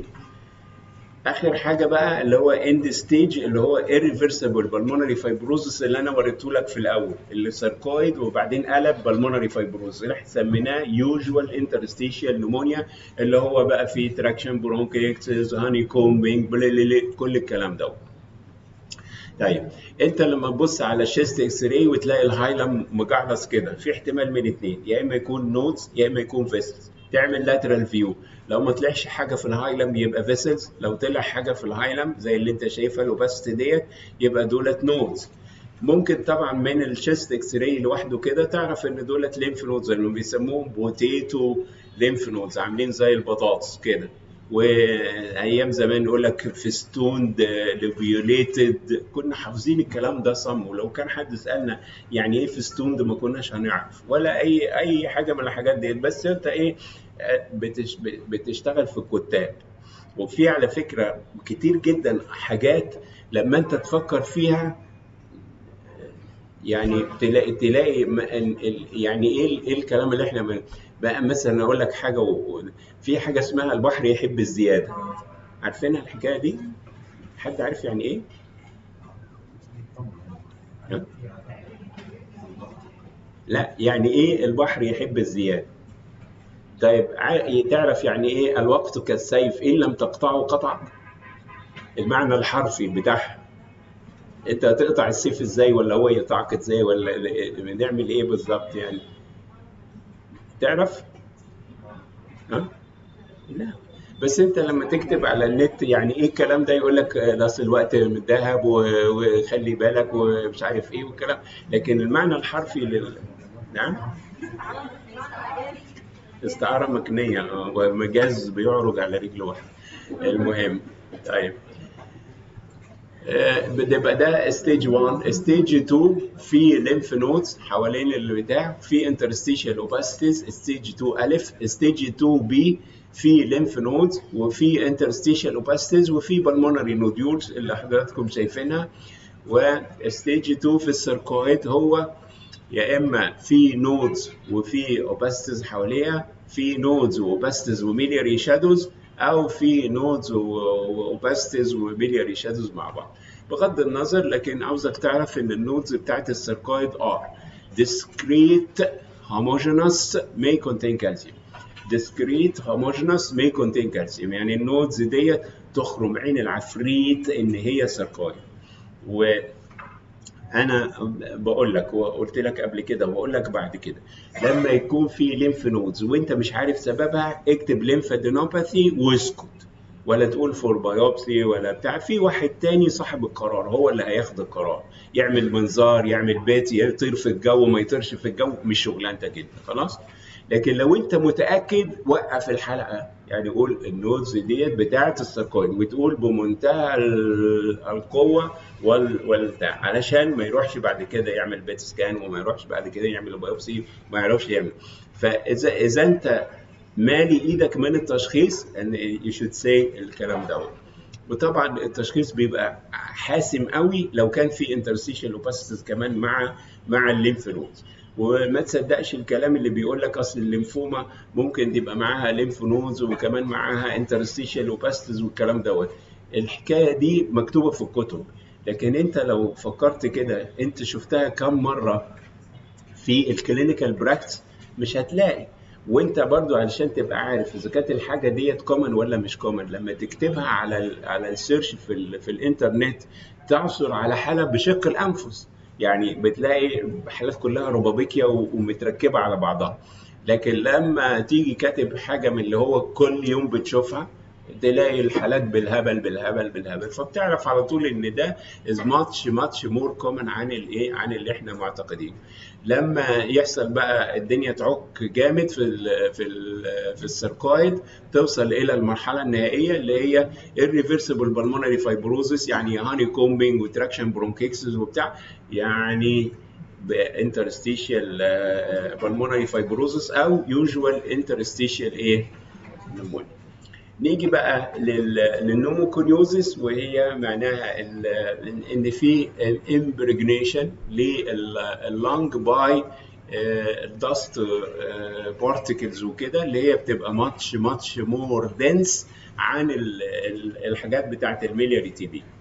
اخر حاجه بقى اللي هو اند ستيج اللي هو irreversible pulmonary fibrosis اللي انا وريته لك في الاول اللي ساركويد وبعدين قلب pulmonary fibrosis اللي احنا سميناه usual interstitial pneumonia اللي هو بقى فيه traction bronchiectasis honeycombing بلللي، كل الكلام ده طيب انت لما تبص على الشيست اكس راي وتلاقي الهايلم مجعلص كده في احتمال من اتنين يا اما يكون نودز يا اما يكون فيسلز تعمل لاترال فيو لو ما طلعش حاجه في الهايلم يبقى فيسلز لو طلع حاجه في الهايلم زي اللي انت شايفها الاوباستي ديت يبقى دولت نودز ممكن طبعا من الشيست اكس راي لوحده كده تعرف ان دولت ليمف نودز اللي بيسموهم بوتيتو ليمف نودز عاملين زي البطاطس كده وايام زمان يقول لك فيستوند لوبيوليتد كنا حافظين الكلام ده صم ولو كان حد سالنا يعني ايه فيستوند ما كناش هنعرف ولا اي اي حاجه من الحاجات دي بس انت ايه آه، بتش بتشتغل في الكتاب وفي على فكره كتير جدا حاجات لما انت تفكر فيها يعني تلاقي تلاقي م- ال- ال- يعني ايه ايه الكلام اللي احنا بن- بقى مثلا اقول لك حاجه و- و- في حاجه اسمها البحر يحب الزياده عارفينها الحكايه دي؟ حد عارف يعني ايه؟ ها؟ لا يعني ايه البحر يحب الزياده؟ طيب ع- تعرف يعني ايه الوقت كالسيف ان لم تقطعه قطعك؟ المعنى الحرفي بتاعها انت هتقطع السيف ازاي ولا هو يقطعك ازاي ولا نعمل ايه بالظبط يعني تعرف ها لا بس انت لما تكتب على النت يعني ايه الكلام ده يقول لك ده اصل الوقت متذهب و- وخلي بالك ومش عارف ايه والكلام لكن المعنى الحرفي لل... نعم استعارة مكنية اه ومجاز بيعرج على رجل واحدة المهم طيب آه، بتبقى ده ستيج 1 ستيج 2 في ليمف نودز حوالين البتاع في انترستيشال اوباستيز ستيج 2 الف ستيج 2 بي في ليمف نودز وفي انترستيشال اوباستيز وفي بالمونري نوديولز اللي حضراتكم شايفينها وستيج 2 في السيركويد هو يا اما في نودز وفي اوباستيز حواليها في نودز واوباستيز وميلياري شادوز او في نودز واوباستيز وميلياري شادوز مع بعض بغض النظر لكن عاوزك تعرف ان النودز بتاعت السيركويد ار discrete homogeneous may contain calcium discrete homogeneous may contain calcium يعني النودز ديت تخرم عين العفريت ان هي سيركويد و انا بقول لك وقلت لك قبل كده وبقول لك بعد كده لما يكون في ليمف نودز وانت مش عارف سببها اكتب ليمفادينوباثي واسكت ولا تقول فور بايوبسي ولا بتاع في واحد تاني صاحب القرار هو اللي هياخد القرار يعمل منظار يعمل بيت يطير في الجو ما يطيرش في الجو مش شغلانتك انت خلاص لكن لو انت متاكد وقف الحلقه يعني قول النودز ديت بتاعه السيركويد وتقول بمنتهى ال- القوه وال والبتاع علشان ما يروحش بعد كده يعمل بيت سكان وما يروحش بعد كده يعمل بايوبسي وما يعرفش يعمل فاذا اذا انت مالي ايدك من التشخيص ان يو شود سي الكلام دوت وطبعا التشخيص بيبقى حاسم قوي لو كان في انترستيشال اوباسيتيز كمان مع مع الليمف نودز وما تصدقش الكلام اللي بيقول لك اصل الليمفوما ممكن تبقى معاها ليمف نودز وكمان معاها انترستيشال اوباسيتيز والكلام دوت الحكايه دي مكتوبه في الكتب لكن انت لو فكرت كده انت شفتها كم مره في الكلينيكال براكتس مش هتلاقي وانت برضو علشان تبقى عارف اذا كانت الحاجه ديت كومن ولا مش كومن لما تكتبها على ال على السيرش في ال في الانترنت تعثر على حاله بشق الانفس يعني بتلاقي حالات كلها ربابيكيا و- ومتركبه على بعضها لكن لما تيجي كاتب حاجه من اللي هو كل يوم بتشوفها تلاقي الحالات بالهبل بالهبل بالهبل فبتعرف على طول ان ده is much much more common عن الايه عن اللي احنا معتقدين لما يحصل بقى الدنيا تعك جامد في ال في ال في السيركويد توصل الى المرحله النهائيه اللي هي irreversible pulmonary fibrosis يعني هاني كومبينج وتراكشن برونكيكسس وبتاع يعني interstitial pulmonary fibrosis او usual interstitial ايه pneumonia نيجي بقى لل- للنوموكونيوزيس وهي معناها ال- ان في الامبرجنيشن لللنج باي الدست بارتكلز وكده اللي هي بتبقى ماتش ماتش مور دنس عن ال- ال- الحاجات بتاعت الميلياري تي بي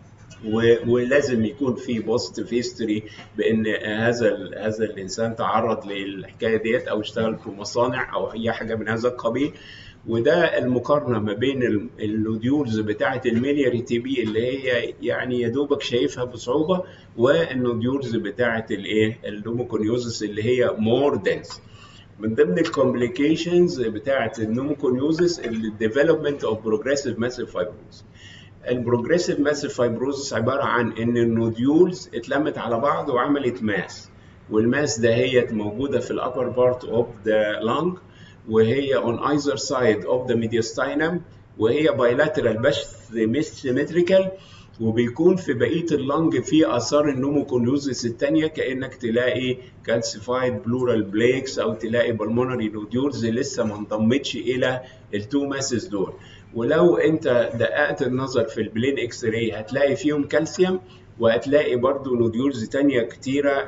و- ولازم يكون في بوزيتيف هيستوري بان هذا ال- هذا الانسان تعرض للحكايه ديت او اشتغل في مصانع او اي حاجه من هذا القبيل وده المقارنه ما بين ال- النوديولز بتاعه الميلياري تي بي اللي هي يعني يا دوبك شايفها بصعوبه والنوديولز بتاعه الايه اللوموكونيوزس اللي هي مور دنس من ضمن الكومبليكيشنز بتاعه النوموكونيوزس الديفلوبمنت اوف بروجريسيف ماسيف فايبروز البروجريسيف ماسيف فايبروزس عباره عن ان النوديولز اتلمت على بعض وعملت ماس والماس ده هي موجوده في الابر بارت اوف ذا لانج وهي on either side of the mediastinum وهي bilateral بس symmetrical وبيكون في بقيه اللنج في اثار النوموكونيوزيس الثانيه كانك تلاقي كالسيفايد بلورال بليكس او تلاقي بالمونري نوديولز لسه ما انضمتش الى التو ماسز دول ولو انت دققت النظر في البلين اكس راي هتلاقي فيهم كالسيوم وهتلاقي برضو نوديولز تانية كتيرة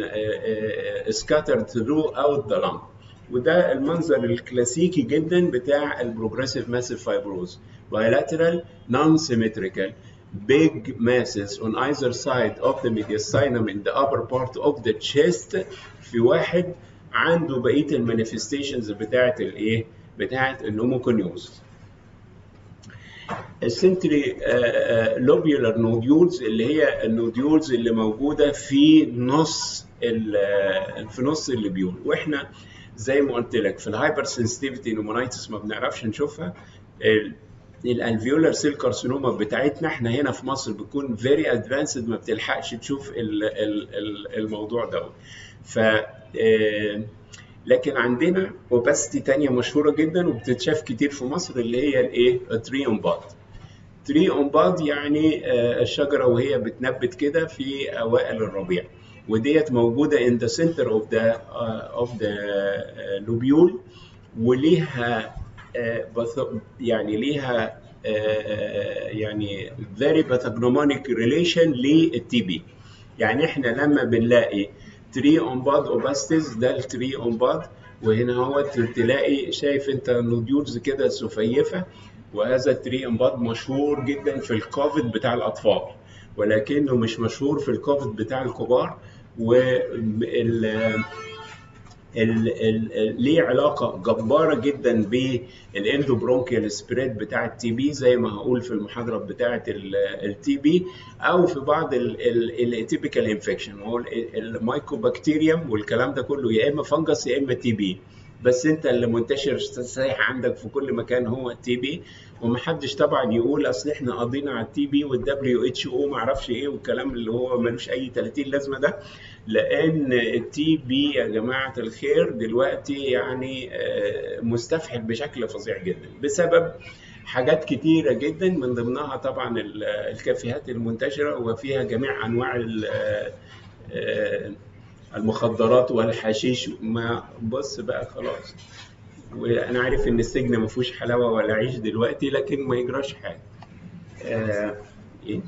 scattered throughout the lung وده المنظر الكلاسيكي جدا بتاع البروجريسيف ماسيف فايبروز bilateral non-symmetrical big masses on either side of the mediastinum in the upper part of the chest في واحد عنده بقيه المانيفستيشنز بتاعت الايه بتاعت النوموكونيوز السنتري لوبيولار نوديولز اللي هي النوديولز اللي موجوده في نص ال- في نص الليبيول واحنا زي ما قلت لك في الهايبر سنسيتيفيتي نومونايتس ما بنعرفش نشوفها ال- الالفيولار سيل كارسينوما بتاعتنا احنا هنا في مصر بتكون فيري ادفانسد ما بتلحقش تشوف ال- ال- ال- الموضوع دوت ف آه، لكن عندنا اوباستي تانية مشهوره جدا وبتتشاف كتير في مصر اللي هي الايه التري اون تري اون باد يعني آه، الشجره وهي بتنبت كده في اوائل الربيع وديت موجوده in the center of the uh, of the uh, lobule وليها آه، بث- يعني ليها آه، آه، يعني very pathognomonic relation للتي بي يعني احنا لما بنلاقي تري اون باد اوباستيز ده التري اون باد وهنا هو تلاقي شايف انت نوديولز كده سفيفه وهذا التري اون باد مشهور جدا في الكوفيد بتاع الاطفال ولكنه مش مشهور في الكوفيد بتاع الكبار وال ال ال ليه علاقه جباره جدا بالاندوبرونكيال سبريد بتاع التي بي زي ما هقول في المحاضره بتاعه التي بي او في بعض الاتيبيكال انفكشن وهو المايكوبكتيريوم والكلام ده كله يا اما فنجس يا اما تي بي بس انت اللي منتشر سايح عندك في كل مكان هو التي بي ومحدش طبعا يقول اصل احنا قضينا على التي بي والدبليو اتش او معرفش ايه والكلام اللي هو ملوش اي 30 لازمه ده لان التي بي يا جماعه الخير دلوقتي يعني آه، مستفحل بشكل فظيع جدا بسبب حاجات كتيره جدا من ضمنها طبعا ال- الكافيهات المنتشره وفيها جميع انواع ال- آه، المخدرات والحشيش ما بص بقى خلاص وانا عارف ان السجن ما فيهوش حلاوه ولا عيش دلوقتي لكن ما يجراش حاجه آه ايه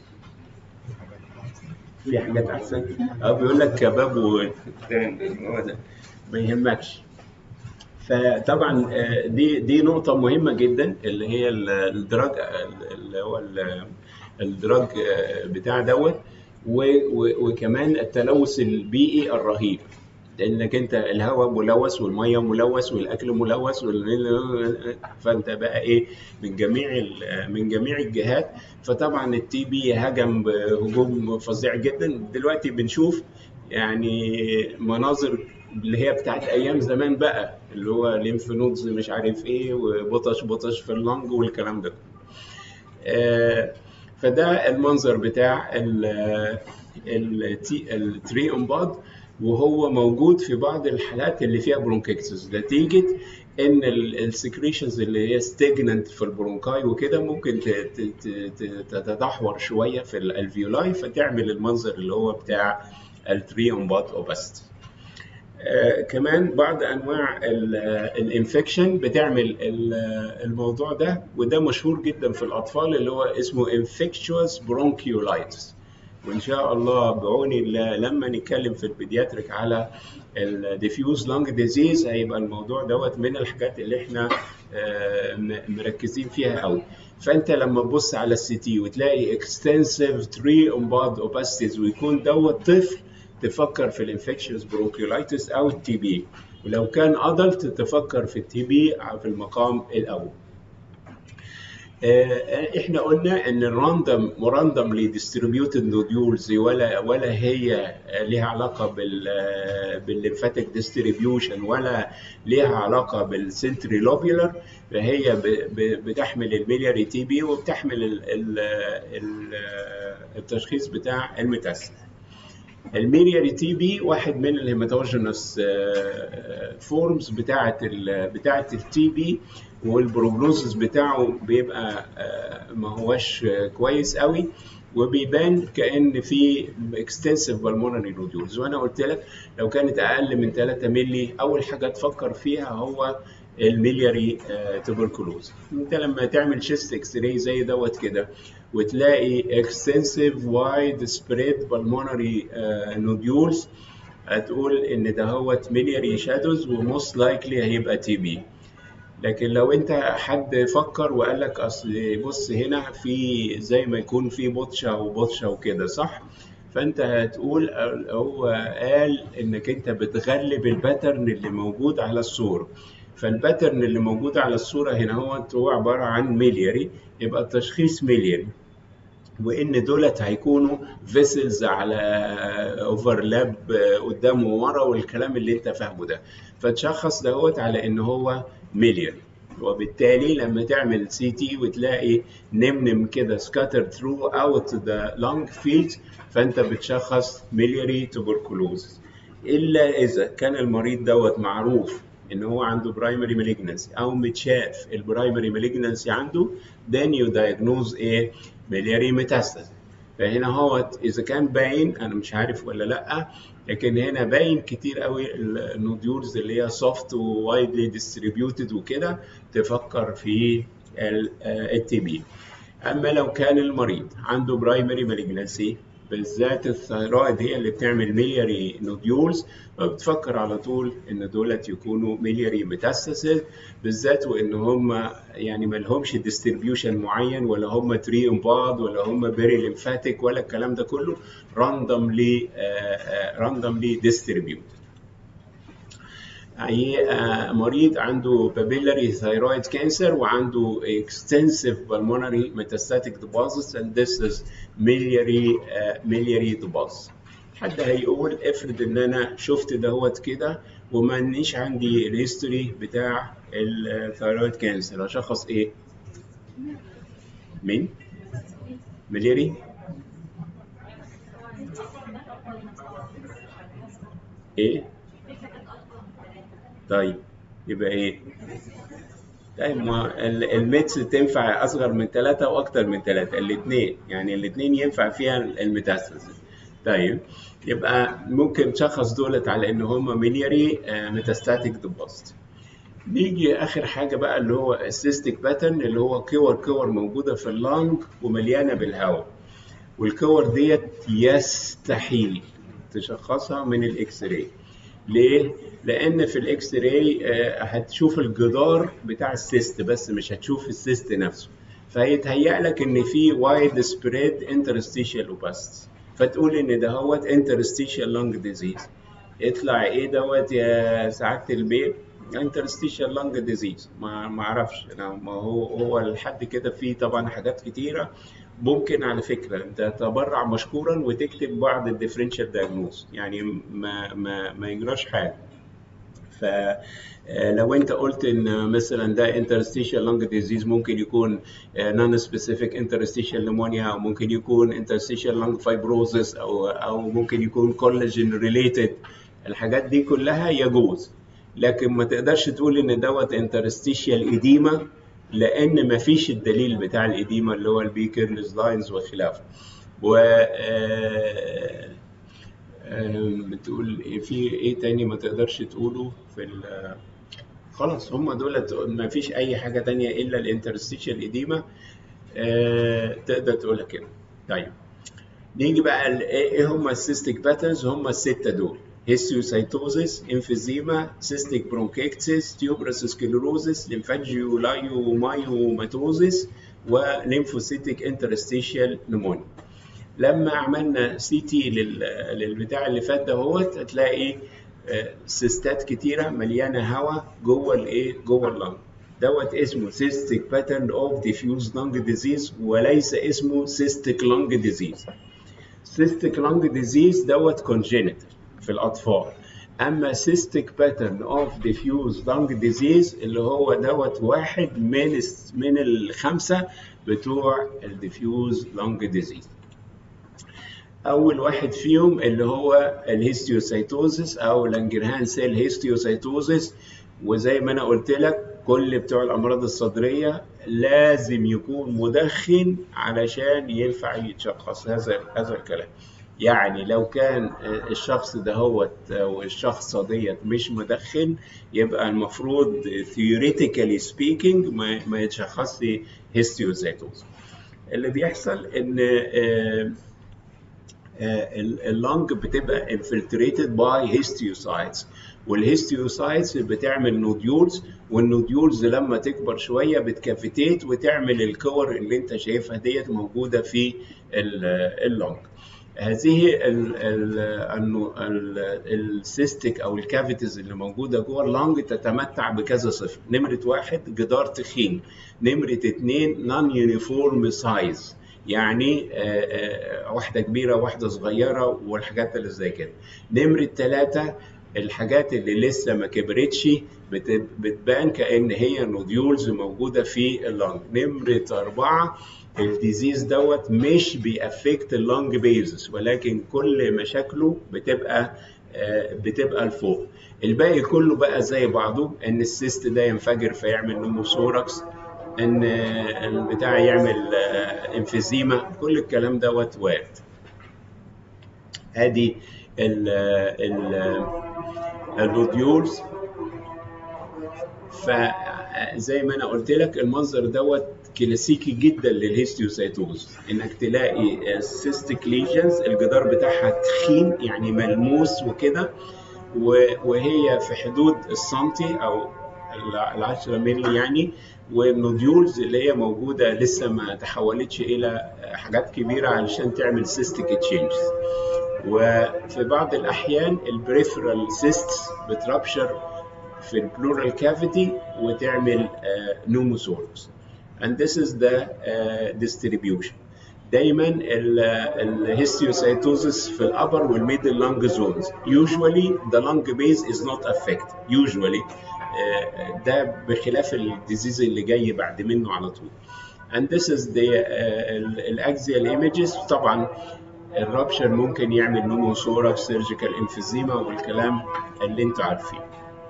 في حاجات احسن اه بيقول لك كباب و هو ده ما يهمكش فطبعا آه، دي دي نقطة مهمة جدا اللي هي ال- الدراج اللي هو ال- الدراج آه، بتاع دوت و- و- وكمان التلوث البيئي الرهيب لانك انت الهواء ملوث والميه ملوث والاكل ملوث وال- فانت بقى ايه من جميع ال- من جميع الجهات فطبعا التي بي هجم بهجوم فظيع جدا دلوقتي بنشوف يعني مناظر اللي هي بتاعت ايام زمان بقى اللي هو ليمف نودز مش عارف ايه وبطش بطش في اللنج والكلام ده آه، فده المنظر بتاع ال- التي- التري امباد وهو موجود في بعض الحالات اللي فيها برونكيكتس نتيجه ان السكريشنز اللي هي ستيجننت في البرونكاي وكده ممكن ت- ت- ت- ت- تتدحور شويه في الالفيولاي فتعمل المنظر اللي هو بتاع التري امباد اوباستي آه، كمان بعض انواع الانفكشن بتعمل ال- الموضوع ده وده مشهور جدا في الاطفال اللي هو اسمه infectious bronchiolitis وان شاء الله بعون الله لما نتكلم في البيدياتريك على الديفيوز لانج ديزيز هيبقى الموضوع دوت من الحاجات اللي احنا آه، م- مركزين فيها قوي فانت لما تبص على السي تي وتلاقي اكستنسيف تري امباد اوباستيز ويكون دوت طفل تفكر في الانفكشنز برونكيولايتس او التي بي ولو كان ادلت تفكر في التي بي في المقام الاول آه، احنا قلنا ان الراندوم راندوملي ديستريبيوتد نوديولز ولا ولا هي ليها علاقه بال بالليمفاتيك ديستريبيوشن ولا ليها علاقه بالسنتري لوبيولار فهي ب- ب- بتحمل الميلياري تي بي وبتحمل ال- ال- ال- التشخيص بتاع الميتاستاسيس الميلياري تي بي واحد من الهيماتوجينوس فورمز بتاعه ال بتاعه التي بي والبروجنوزس بتاعه بيبقى آه، ما هوش آه، كويس قوي وبيبان كان في اكستنسيف بالمونري نوديولز وانا قلت لك لو كانت اقل من 3 مللي اول حاجه تفكر فيها هو الميلياري تبركلوز انت لما تعمل شيست اكس راي زي دوت كده وتلاقي اكستنسيف وايد سبريد بالمونري نوديولز هتقول ان ده هو ميلياري شادوز وموست لايكلي هيبقى تي بي لكن لو انت حد فكر وقال لك اصل بص هنا في زي ما يكون في بطشه وبطشه وكده صح فانت هتقول هو قال انك انت بتغلب الباترن اللي موجود على الصوره فالباترن اللي موجود على الصوره هنا هو هو عباره عن ميلياري يبقى التشخيص ميلياري وان دولت هيكونوا فيسلز على اوفرلاب قدام وورا والكلام اللي انت فاهمه ده فتشخص دوت على ان هو مليون وبالتالي لما تعمل سي تي وتلاقي نمنم كده سكاتر ثرو اوت ذا لونج فيلد فانت بتشخص ميلياري توبركلوز الا اذا كان المريض دوت معروف ان هو عنده برايمري مالجنسي او متشاف البرايمري مالجنسي عنده then you diagnose ايه ملياري ميتاستاز فهنا هو اذا كان باين انا مش عارف ولا لا لكن هنا باين كتير قوي النوديولز اللي هي سوفت ووايدلي ديستريبيوتد وكده تفكر في التي بي اما لو كان المريض عنده برايمري مالجنسي بالذات الثيرويد هي اللي بتعمل ميلياري نوديولز فبتفكر على طول ان دولت يكونوا ميلياري ميتاستاسيس بالذات وان هم يعني ما لهمش ديستريبيوشن معين ولا هم تري بعض ولا هم بيري ليمفاتيك ولا الكلام ده كله راندوملي راندوملي ديستريبيوتد اي مريض عنده بابيلاري ثايرويد كانسر وعنده extensive pulmonary metastatic deposits and this is miliary uh, miliary deposits حد هيقول افرض ان انا شفت دهوت كده ومانيش عندي الهيستوري بتاع الثايرويد كانسر اشخص ايه؟ مين؟ ملياري؟ ايه؟ طيب يبقى ايه؟ طيب ما الميتس تنفع اصغر من ثلاثة واكتر من ثلاثة الاثنين يعني الاثنين ينفع فيها الميتاستاسيس طيب يبقى ممكن تشخص دولت على ان هم ميلياري ميتاستاتيك ديبوزيت نيجي اخر حاجه بقى اللي هو السيستيك باترن اللي هو كور كور موجوده في اللنج ومليانه بالهواء والكور ديت يستحيل تشخصها من الاكس راي ليه؟ لان في الاكس راي هتشوف الجدار بتاع السيست بس مش هتشوف السيست نفسه فهيتهيأ لك ان في وايد سبريد انترستيشال اوباستي فتقول ان ده هوت انترستيشال لونج ديزيز يطلع ايه دوت يا سعاده البيت انترستيشال لونج ديزيز ما ما اعرفش ما هو هو لحد كده في طبعا حاجات كتيره ممكن على فكره انت تتبرع مشكورا وتكتب بعض الديفرنشال دايجنوز يعني ما ما ما يجراش حاجه فلو انت قلت ان مثلا ده انترستيشال لونج ديزيز ممكن يكون نون سبيسيفيك انترستيشال نمونيا او ممكن يكون انترستيشال لونج فايبروزس او او ممكن يكون كولاجين ريليتد الحاجات دي كلها يجوز لكن ما تقدرش تقول ان دوت انترستيشال ايديما لان ما فيش الدليل بتاع الايديما اللي هو البيكرلز لاينز وخلافه و بتقول في ايه تاني ما تقدرش تقوله في خلاص هم دولت ما فيش اي حاجه تانية الا الانترستيشال ايديما تقدر تقولها كده طيب نيجي بقى ايه هم السيستيك باترنز هم السته دول هيستيوسايتوزيس انفيزيما سيستيك برونكيكتسيس تيوبرس سكليروزيس ليمفانجيولايومايوماتوزيس وليمفوسيتيك انترستيشال نمونيا لما عملنا سي تي للبتاع اللي فات دهوت هتلاقي سيستات كتيره مليانه هواء جوه الايه جوه اللنج دوت اسمه cystic pattern of diffuse lung disease وليس اسمه cystic lung disease cystic lung disease دوت congenital في الأطفال أما cystic pattern of diffuse lung disease اللي هو دوت واحد من من الخمسة بتوع الديفيوز lung disease أول واحد فيهم اللي هو الهيستيوسايتوزيس أو لانجرهان سيل هيستيوسايتوزيس وزي ما أنا قلت لك كل بتوع الأمراض الصدرية لازم يكون مدخن علشان ينفع يتشخص هذا هذا الكلام يعني لو كان الشخص ده هو والشخصة ديت مش مدخن يبقى المفروض theoretically speaking ما, ما يتشخصش هيستيوزيتوز اللي بيحصل ان اللنج بتبقى infiltrated by histiocytes والهيستيوسايتس بتعمل نوديولز والنوديولز لما تكبر شويه بتكافيتيت وتعمل الكور اللي انت شايفها ديت موجوده في اللنج هذه ال ال انه السيستيك او الكافيتيز اللي موجوده جوه اللنج تتمتع بكذا صفه نمره واحد جدار تخين نمره اثنين نون يونيفورم سايز يعني واحده كبيره واحده صغيره والحاجات اللي زي كده نمره ثلاثه الحاجات اللي لسه ما كبرتش بتبان كان هي نوديولز موجوده في اللنج نمره اربعه الديزيز دوت مش بيأفكت اللنج بيزس ولكن كل مشاكله بتبقى بتبقى لفوق الباقي كله بقى زي بعضه ان السيست ده ينفجر فيعمل نوموثوركس ان البتاع يعمل انفيزيما كل الكلام دوت وارد ادي النوديولز فزي ما انا قلت لك المنظر دوت كلاسيكي جدا للهيستيوسايتوز انك تلاقي السيستيك ليجنز الجدار بتاعها تخين يعني ملموس وكده وهي في حدود السنتي او ال 10 مللي يعني والنوديولز اللي هي موجوده لسه ما تحولتش الى حاجات كبيره علشان تعمل سيستيك تشينجز وفي بعض الاحيان البريفرال سيستس بترابشر في البلورال كافيتي وتعمل نوموثوركس and this is the uh, distribution دايما الهيستيوسايتوزس في الابر والميدل لانج زونز usually the lung base is not affected usually uh, ده بخلاف الديزيز اللي جاي بعد منه على طول and this is the الاكزيال ايمجز طبعا الرابشر ممكن يعمل نوموثوركس سيرجيكال انفيزيما والكلام اللي انتوا عارفينه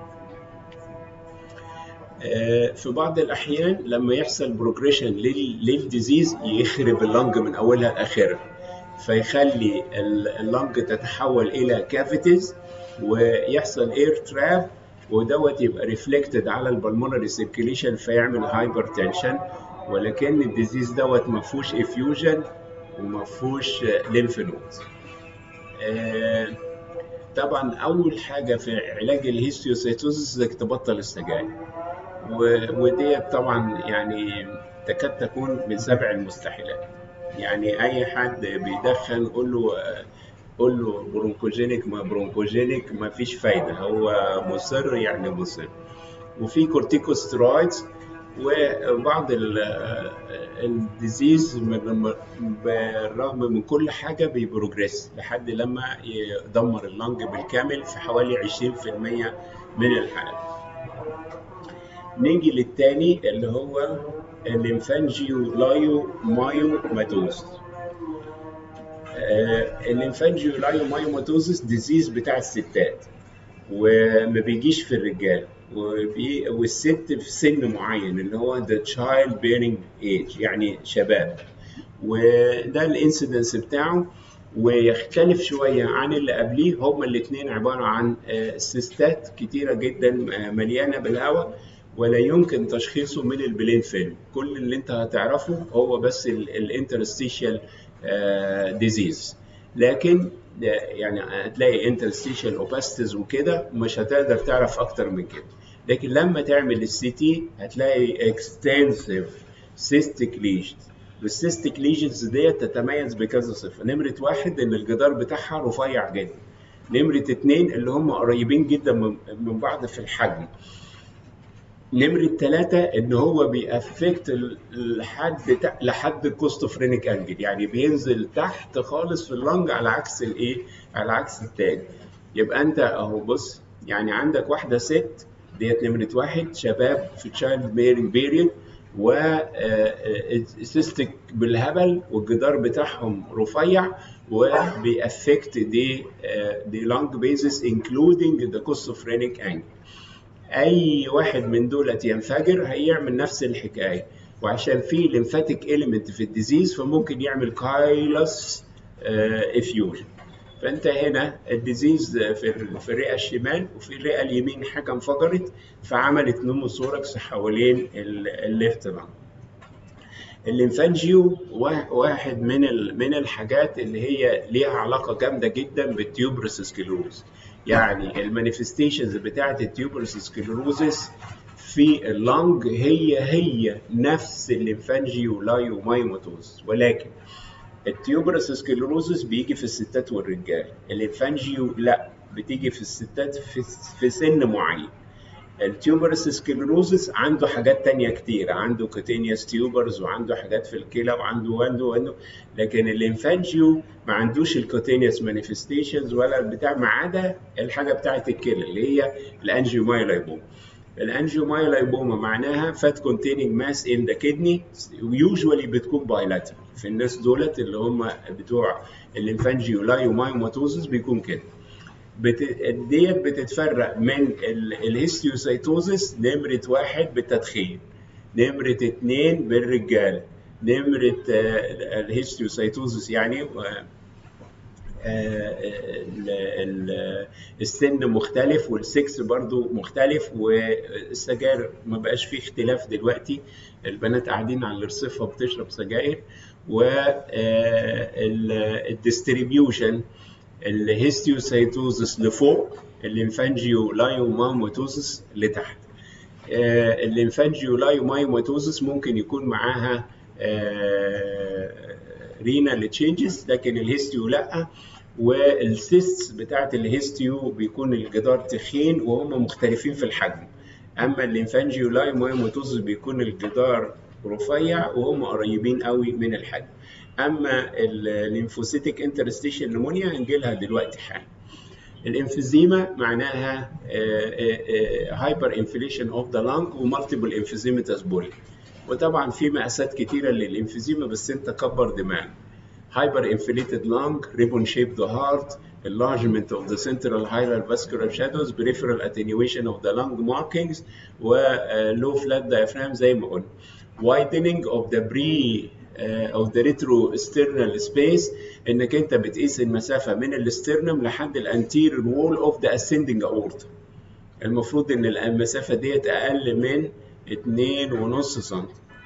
في بعض الاحيان لما يحصل بروجريشن للديزيز يخرب اللنج من اولها لاخرها فيخلي اللنج تتحول الى كافيتيز ويحصل اير تراب ودوت يبقى ريفلكتد على البلمونري سيركيليشن فيعمل هايبر تنشن ولكن الديزيز دوت ما فيهوش افيوجن وما فيهوش ليمف نودز طبعا اول حاجه في علاج الهيستيوسيتوزس انك تبطل السجاير وديت طبعا يعني تكاد تكون من سبع المستحيلات يعني اي حد بيدخن قول له قول له برونكوجينيك ما برونكوجينيك ما فيش فايده هو مصر يعني مصر وفي كورتيكوسترويدز وبعض الديزيز بالرغم من كل حاجه بيبروجريس لحد لما يدمر اللنج بالكامل في حوالي 20% من الحالات نيجي للتاني اللي هو الليمفانجيو لايو مايو ماتوز الليمفانجيو لايو مايو ماتوزس ديزيز بتاع الستات وما بيجيش في الرجال وبي والست في سن معين اللي هو the child bearing age يعني شباب وده الانسيدنس بتاعه ويختلف شويه عن اللي قبليه هما الاثنين عباره عن سيستات كتيره جدا مليانه بالهواء ولا يمكن تشخيصه من البلين فيلم كل اللي انت هتعرفه هو بس الانترستيشال ديزيز لكن يعني هتلاقي انترستيشال اوباستيز وكده مش هتقدر تعرف اكتر من كده لكن لما تعمل السي تي هتلاقي اكستنسيف سيستيك ليجنز والسيستيك ليجنز ديت تتميز بكذا صفه نمره واحد ان الجدار بتاعها رفيع جدا نمره اتنين اللي هم قريبين جدا من بعض في الحجم نمرة ثلاثة إن هو بيأفكت لحد لحد الكوستوفرينيك أنجل يعني بينزل تحت خالص في اللنج على عكس الإيه؟ على عكس التاني يبقى أنت أهو بص يعني عندك واحدة ست ديت نمرة واحد شباب في تشايلد بيرنج بيريد و سيستك بالهبل والجدار بتاعهم رفيع وبيأفكت دي دي لانج بيزس انكلودنج ذا كوستوفرينيك انجل اي واحد من دولت ينفجر هيعمل نفس الحكايه وعشان في ليمفاتيك اليمنت في الديزيز فممكن يعمل كايلس افيوجن فانت هنا الديزيز في في الرئه الشمال وفي الرئه اليمين حاجه انفجرت فعملت نوموثوركس حوالين الليفت لانج الليمفانجيو واحد من من الحاجات اللي هي ليها علاقه جامده جدا بالتيوبرس سكلروز يعني المانيفستيشنز بتاعت التيوبرس سكلروزس في اللنج هي هي نفس الليمفانجيو لايومايموتوز ولكن التيوبرس سكلروزس بيجي في الستات والرجال الانفانجيو لا بتيجي في الستات في, في سن معين التيوبرس سكلروزس عنده حاجات تانية كتير عنده كوتينيوس تيوبرز وعنده حاجات في الكلى وعنده وعنده وعنده لكن الانفانجيو ما عندوش الكوتينيوس مانيفستيشنز ولا البتاع ما عدا الحاجه بتاعت الكلى اللي هي الانجيومايلايبوما الانجيومايلايبوما معناها فات كونتيننج ماس ان ذا كدني ويوجوالي بتكون بايلاترال في الناس دولت اللي هم بتوع الانفانجيولايومايماتوزس بيكون كده بت... ديت بتتفرق من الهيستيوسايتوزس نمرة واحد بالتدخين نمرة اتنين بالرجال نمرة آه، الهيستيوسايتوزس يعني آه، ال- ال- السن مختلف والسكس برضو مختلف والسجاير ما بقاش فيه اختلاف دلوقتي البنات قاعدين على الرصيف وبتشرب سجاير والديستريبيوشن الهيستيوسايتوزس لفوق الليمفانجيو لايوماموتوزس لتحت آه، الليمفانجيو لايوماموتوزس ممكن يكون معاها رينال تشينجز لكن الهيستيو لا والسيستس بتاعت الهيستيو بيكون الجدار تخين وهم مختلفين في الحجم اما الليمفانجيو لايوماموتوزس بيكون الجدار رفيع وهم قريبين قوي من الحجم اما الليمفوسيتك انترستيشن نمونيا هنجيلها دلوقتي حالا الانفيزيما معناها هايبر انفليشن اوف ذا لانج ومالتيبل انفيزيماتس بولي وطبعا في مقاسات كتيره للانفيزيما بس انت كبر دماغك هايبر انفليتد لانج ريبون شيب ذا هارت enlargement of the central hilar vascular shadows peripheral attenuation of the lung markings و uh, low flat diaphragm زي ما قلنا widening of the pre او the retrosternal space انك انت بتقيس المسافه من الاسترنم لحد الانتيريور وول اوف ذا ascending aorta المفروض ان المسافه ديت اقل من 2.5 سم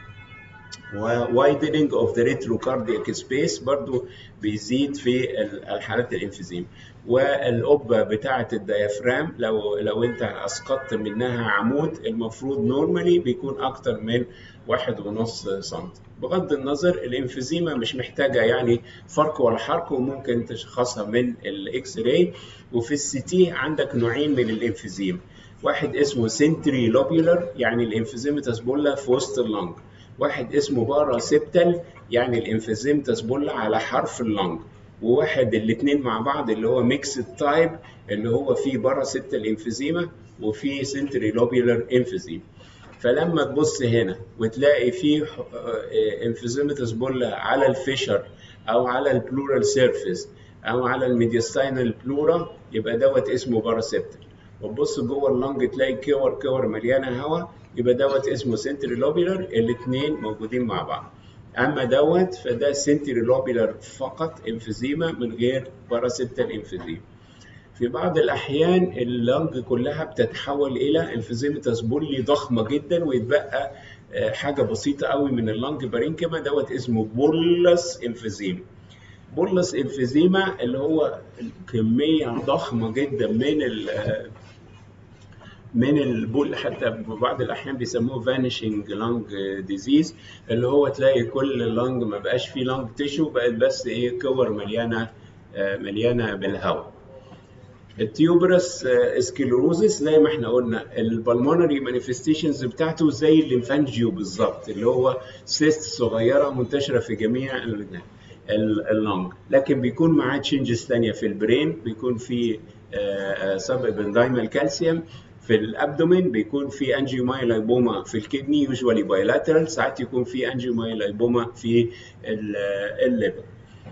widening of the retrocardiac space برضو بيزيد في الحالات الانفيزيم والقبه بتاعه الديافرام لو لو انت اسقطت منها عمود المفروض نورمالي بيكون اكتر من واحد ونص سم بغض النظر الانفيزيما مش محتاجه يعني فرق ولا حرق وممكن تشخصها من الاكس راي وفي السي تي عندك نوعين من الانفيزيما واحد اسمه سنتري لوبيولر يعني الانفيزيمتاس بولا في وسط اللنج واحد اسمه بارا سيبتال يعني الانفيزيمتاس بولا على حرف اللنج وواحد الاثنين مع بعض اللي هو ميكس تايب اللي هو فيه بارا سيبتال انفيزيما وفيه سنتري لوبيولر انفيزيما فلما تبص هنا وتلاقي فيه انفيزيمتاس بولا على الفيشر او على البلورال سيرفيس او على الميديستاينال بلورا يبقى دوت اسمه باراسيبتال وتبص جوه اللنج تلاقي كور كور مليانه هواء يبقى دوت اسمه سنتري لوبيلر الاثنين موجودين مع بعض اما دوت فده سنتري لوبيلر فقط انفيزيما من غير باراسيبتال انفيزيما في بعض الاحيان اللنج كلها بتتحول الى انفيزيمتاس بولي ضخمه جدا ويتبقى حاجه بسيطه قوي من اللنج بارينكما دوت اسمه بولس انفيزيما بولس انفيزيما اللي هو كميه ضخمه جدا من ال من البول حتى في بعض الاحيان بيسموه فانيشنج لانج ديزيز اللي هو تلاقي كل اللنج ما بقاش فيه لانج تيشو بقت بس ايه كور مليانه مليانه بالهواء التيوبرس سكلروزس زي ما احنا قلنا البلمونري مانيفستيشنز بتاعته زي الليمفانجيو بالظبط اللي هو سيست صغيره منتشره في جميع اللنج لكن بيكون معاه تشينجز ثانيه في البرين بيكون في سب ابندايمال كالسيوم في الابدومين بيكون في انجيومايلايبوما في الكدني يوجوالي بايلاترال ساعات يكون في انجيومايلايبوما في الليبر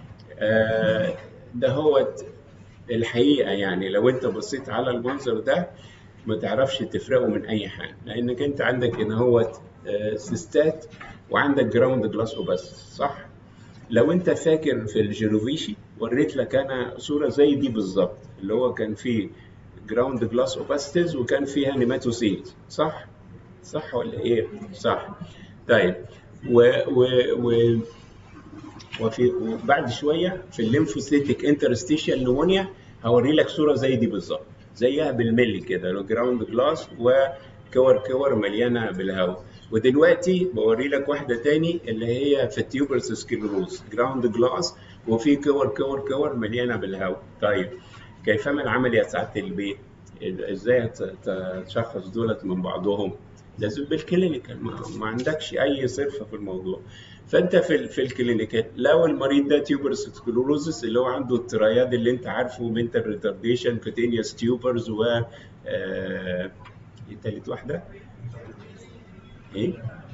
ده هو الحقيقه يعني لو انت بصيت على المنظر ده ما تعرفش تفرقه من اي حاجه لانك انت عندك هنا هو سيستات وعندك جراوند جلاس وبس صح لو انت فاكر في الجيروفيشي وريت لك انا صوره زي دي بالظبط اللي هو كان فيه جراوند جلاس اوباستيز وكان فيها نيماتوسيد صح صح ولا ايه صح طيب و و و وفي وبعد شويه في الليمفوسيتيك انترستيشال نمونيا هوري لك صوره زي دي بالظبط زيها بالملي كده لو جراوند جلاس وكور كور مليانه بالهواء ودلوقتي بوري لك واحده تاني اللي هي في التيوبرس سكلروز جراوند جلاس وفي كور كور كور مليانه بالهواء طيب كيفما العمل يا سعاده البيت ازاي ت- تشخص دولت من بعضهم لازم بالكلينيكال ما, ما عندكش اي صرفه في الموضوع فانت في ال- في الكلينيكال لو المريض ده تيوبرس سكلروزس اللي هو عنده الترياد اللي انت عارفه منتال ريتارديشن كوتينيوس تيوبرز و آه، تالت واحده ايه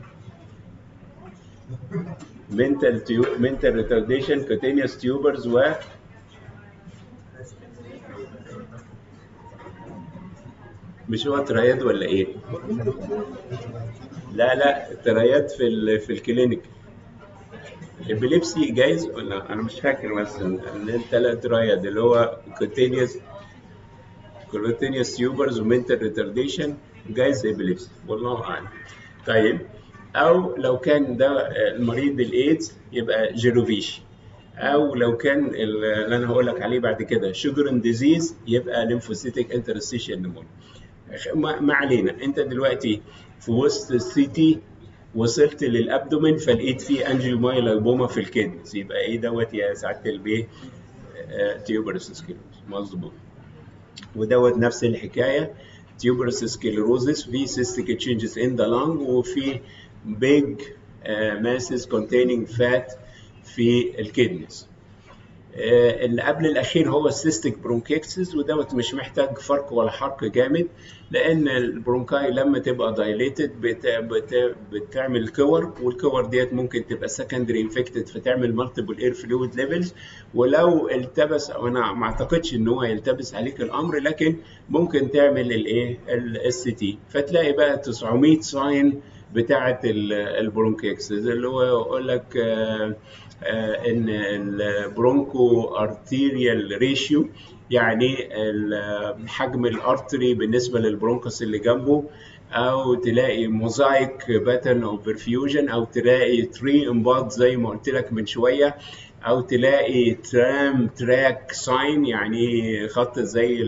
mental tu mental retardation cutaneous tubers و مش هو ترياد ولا ايه؟ لا لا ترياد في ال في الكلينيك الابيليبسي جايز ولا انا مش فاكر مثلا ان الثلاث ترياد اللي هو كوتينيوس كوتينيوس تيوبرز ومنتال ريتارديشن جايز ابيليبسي والله اعلم طيب او لو كان ده المريض الايدز يبقى جيروفيش او لو كان اللي انا هقول لك عليه بعد كده شوجرن ديزيز يبقى ليمفوسيتك انترستيشن نمونيا ما ما علينا انت دلوقتي في وسط السيتي وصلت للابدومين فلقيت فيه انجيومايلوبوما في الكدنس يبقى ايه دوت يا سعاده البيه تيوبرس سكيروز مظبوط ودوت نفس الحكايه tuberous sclerosis في cystic changes in the lung وفي big uh, masses containing fat في الكدنس اللي قبل الاخير هو السيستيك برونكيكسس ودوت مش محتاج فرق ولا حرق جامد لان البرونكاي لما تبقى دايليتد بت... بت... بتعمل كور والكور ديت ممكن تبقى سكندري انفكتد فتعمل مالتيبل اير فلويد ليفلز ولو التبس او انا ما اعتقدش ان هو يلتبس عليك الامر لكن ممكن تعمل الايه الاس تي فتلاقي بقى 900 ساين بتاعه البرونكيكسس اللي هو يقول لك آه ان البرونكو ارتيريال ريشيو يعني حجم الارتري بالنسبه للبرونكوس اللي جنبه او تلاقي موزايك باترن اوف برفيوجن او تلاقي تري امباد زي ما قلت لك من شويه او تلاقي ترام تراك ساين يعني خط زي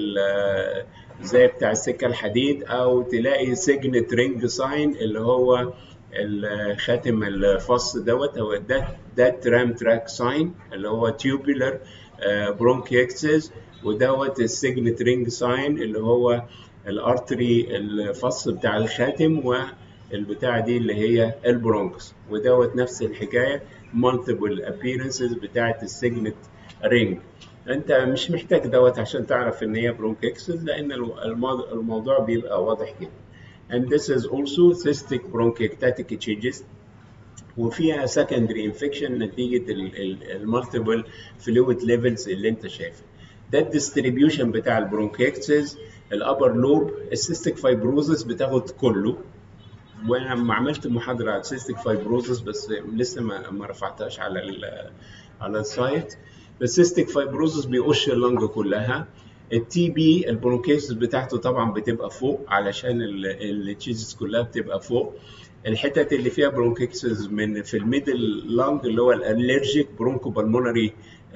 زي بتاع السكه الحديد او تلاقي سيجنت رينج ساين اللي هو الخاتم الفص دوت هو ده ده ترام تراك ساين اللي هو تيوبولار برونكيكسس ودوت السيجنت رينج ساين اللي هو الارتري الفص بتاع الخاتم والبتاع دي اللي هي البرونكس ودوت نفس الحكايه مالتيبل ابييرنسز بتاعت السيجنت رينج انت مش محتاج دوت عشان تعرف ان هي برونكيكسس لان الموضوع بيبقى واضح جدا and this is also cystic bronchiectatic changes وفيها secondary infection نتيجة المالتيبل فلويد ليفلز اللي انت شايفها ده الديستريبيوشن بتاع البرونكيكسز الابر لوب السيستيك فايبروزس بتاخد كله وانا لما عملت محاضره على السيستيك فايبروزس بس لسه ما, ما رفعتهاش على ال على السايت السيستيك فايبروزس بيقش اللنج كلها التي بي البرونكيسس بتاعته طبعا بتبقى فوق علشان التشيزز كلها بتبقى فوق الحتت اللي فيها برونكيكسس من في الميدل لانج اللي هو الالرجيك برونكو بالمونري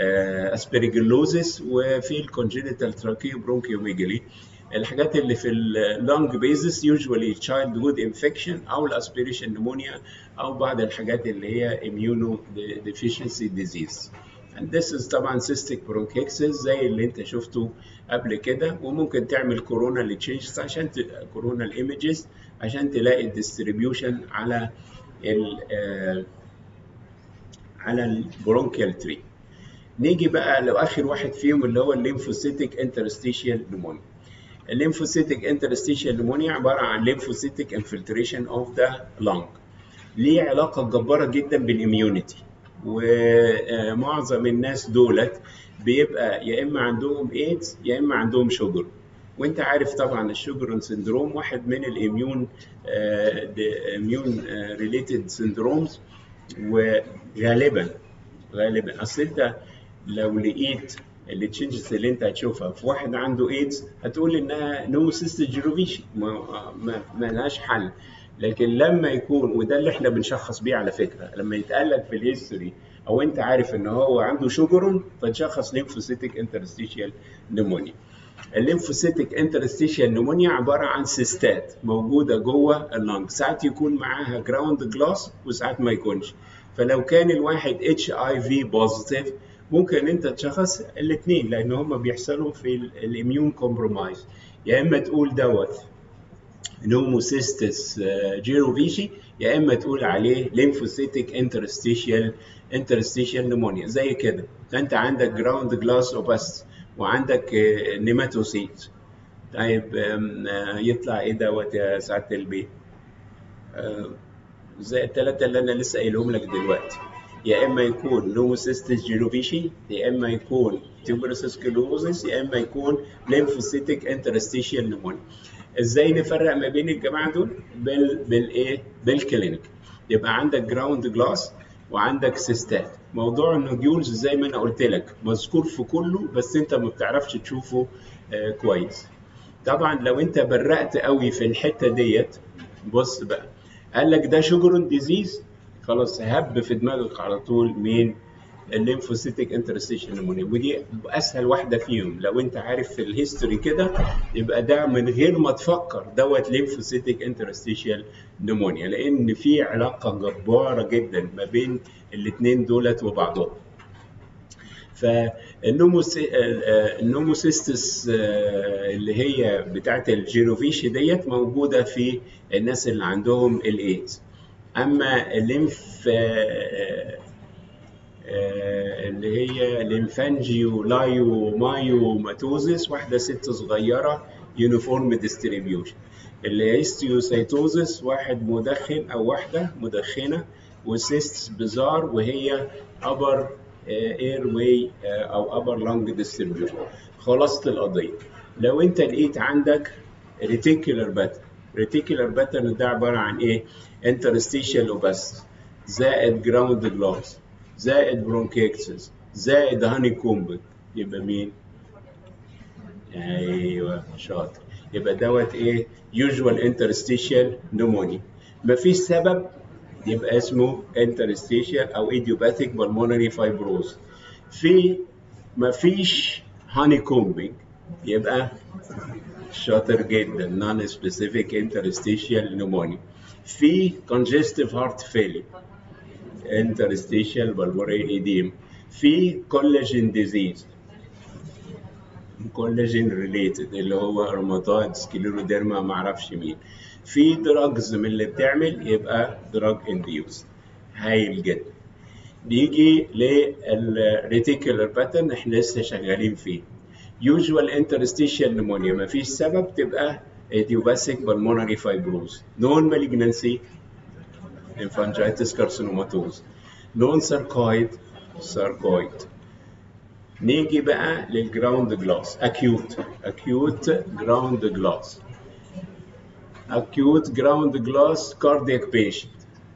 اسبريجلوزس وفي الكونجينيتال تراكيو برونكيوميجالي الحاجات اللي في اللانج بيزس يوجوالي تشايلد هود انفكشن او الاسبيريشن نمونيا او بعض الحاجات اللي هي اميونو ديفيشنسي ديزيز and this is طبعا cystic bronchiectasis زي اللي انت شفته قبل كده وممكن تعمل كورونا تشينجز عشان كورونا الايمجز عشان تلاقي الديستريبيوشن على ال uh, على البرونكيال تري نيجي بقى لو اخر واحد فيهم اللي هو الليمفوسيتك انترستيشيال نمونيا الليمفوسيتك انترستيشيال نمونيا عباره عن ليمفوسيتك انفلتريشن اوف ذا لونج ليه علاقه جباره جدا بالاميونيتي ومعظم الناس دولت بيبقى يا اما عندهم ايدز يا اما عندهم شجر وانت عارف طبعا الشجرن سندروم واحد من الاميون اميون ريليتد سندرومز وغالبا غالبا اصل انت لو لقيت التشنجز اللي انت هتشوفها في واحد عنده ايدز هتقول انها نو سيست جيروفيشي ما, ما, ما لهاش حل لكن لما يكون وده اللي احنا بنشخص بيه على فكره لما يتقال لك في الهيستوري او انت عارف ان هو عنده شجر فتشخص ليمفوسيتك انترستيشيال نمونيا الليمفوسيتك انترستيشيال نمونيا عباره عن سيستات موجوده جوه اللنج ساعات يكون معاها جراوند جلاس وساعات ما يكونش فلو كان الواحد اتش اي في بوزيتيف ممكن انت تشخص الاثنين لان هم بيحصلوا في الاميون كومبرومايز يا اما تقول دوت نوموسيستس جيروفيشي يا اما تقول عليه ليمفوسيتك انترستيشيال انترستيشيال نمونيا زي كده فانت عندك جراوند جلاس اوباست وعندك نيماتوسيت طيب يطلع ايه دوت يا سعاده البيت زي الثلاثه اللي انا لسه قايلهم لك دلوقتي يا اما يكون نوموسيستس جيروفيشي يا اما يكون تيوبروسيس كلوزس يا اما يكون ليمفوسيتك انترستيشيال نمونيا ازاي نفرق ما بين الجماعه دول بال بالايه بالكلينيك يبقى عندك جراوند جلاس وعندك سيستات موضوع النوديولز زي ما انا قلت لك مذكور في كله بس انت ما بتعرفش تشوفه آه كويس طبعا لو انت برقت قوي في الحته ديت بص بقى قال لك ده شجرون ديزيز خلاص هب في دماغك على طول مين الليمفوسيتك انترستيشن نمونيا ودي اسهل واحده فيهم لو انت عارف في الهيستوري كده يبقى ده من غير ما تفكر دوت ليمفوسيتك انترستيشال نمونيا لان في علاقه جباره جدا ما بين الاثنين دولت وبعضهم فالنوموسيستس اللي هي بتاعت الجيروفيشي ديت موجوده في الناس اللي عندهم الايدز اما الليمف اللي هي ليمفانجيو لايو مايو ماتوزيس واحده ست صغيره يونيفورم ديستريبيوشن اللي هيستيوسايتوزيس واحد مدخن او واحده مدخنه وسيستس بزار وهي ابر اير واي او ابر لانج ديستريبيوشن خلاصه القضيه لو انت لقيت عندك ريتيكولار باترن ريتيكولار باترن ده عباره عن ايه انترستيشال وبس زائد جراوند جلاس زائد برونكيكسس زائد هاني كومب يبقى مين ايوه شاطر يبقى دوت ايه يوجوال انترستيشال نمونيا مفيش سبب يبقى اسمه انترستيشال او ايديوباثيك بالمونري فايبروز في مفيش هاني كومبينج يبقى شاطر جدا نون سبيسيفيك انترستيشال نمونيا في congestive heart failure interstitial pulmonary edema في collagen disease collagen related اللي هو روماتويد سكليروديرما ما اعرفش مين في دراجز من اللي بتعمل يبقى دراج انديوس هايل جدا نيجي للريتيكولار باترن احنا لسه شغالين فيه يوجوال انترستيشال نمونيا ما فيش سبب تبقى idiopathic pulmonary fibrosis non malignancy lymphangitis carcinomatosis non sarcoid sarcoid نيجي بقى للجراوند جلاس acute acute ground glass acute ground glass cardiac patient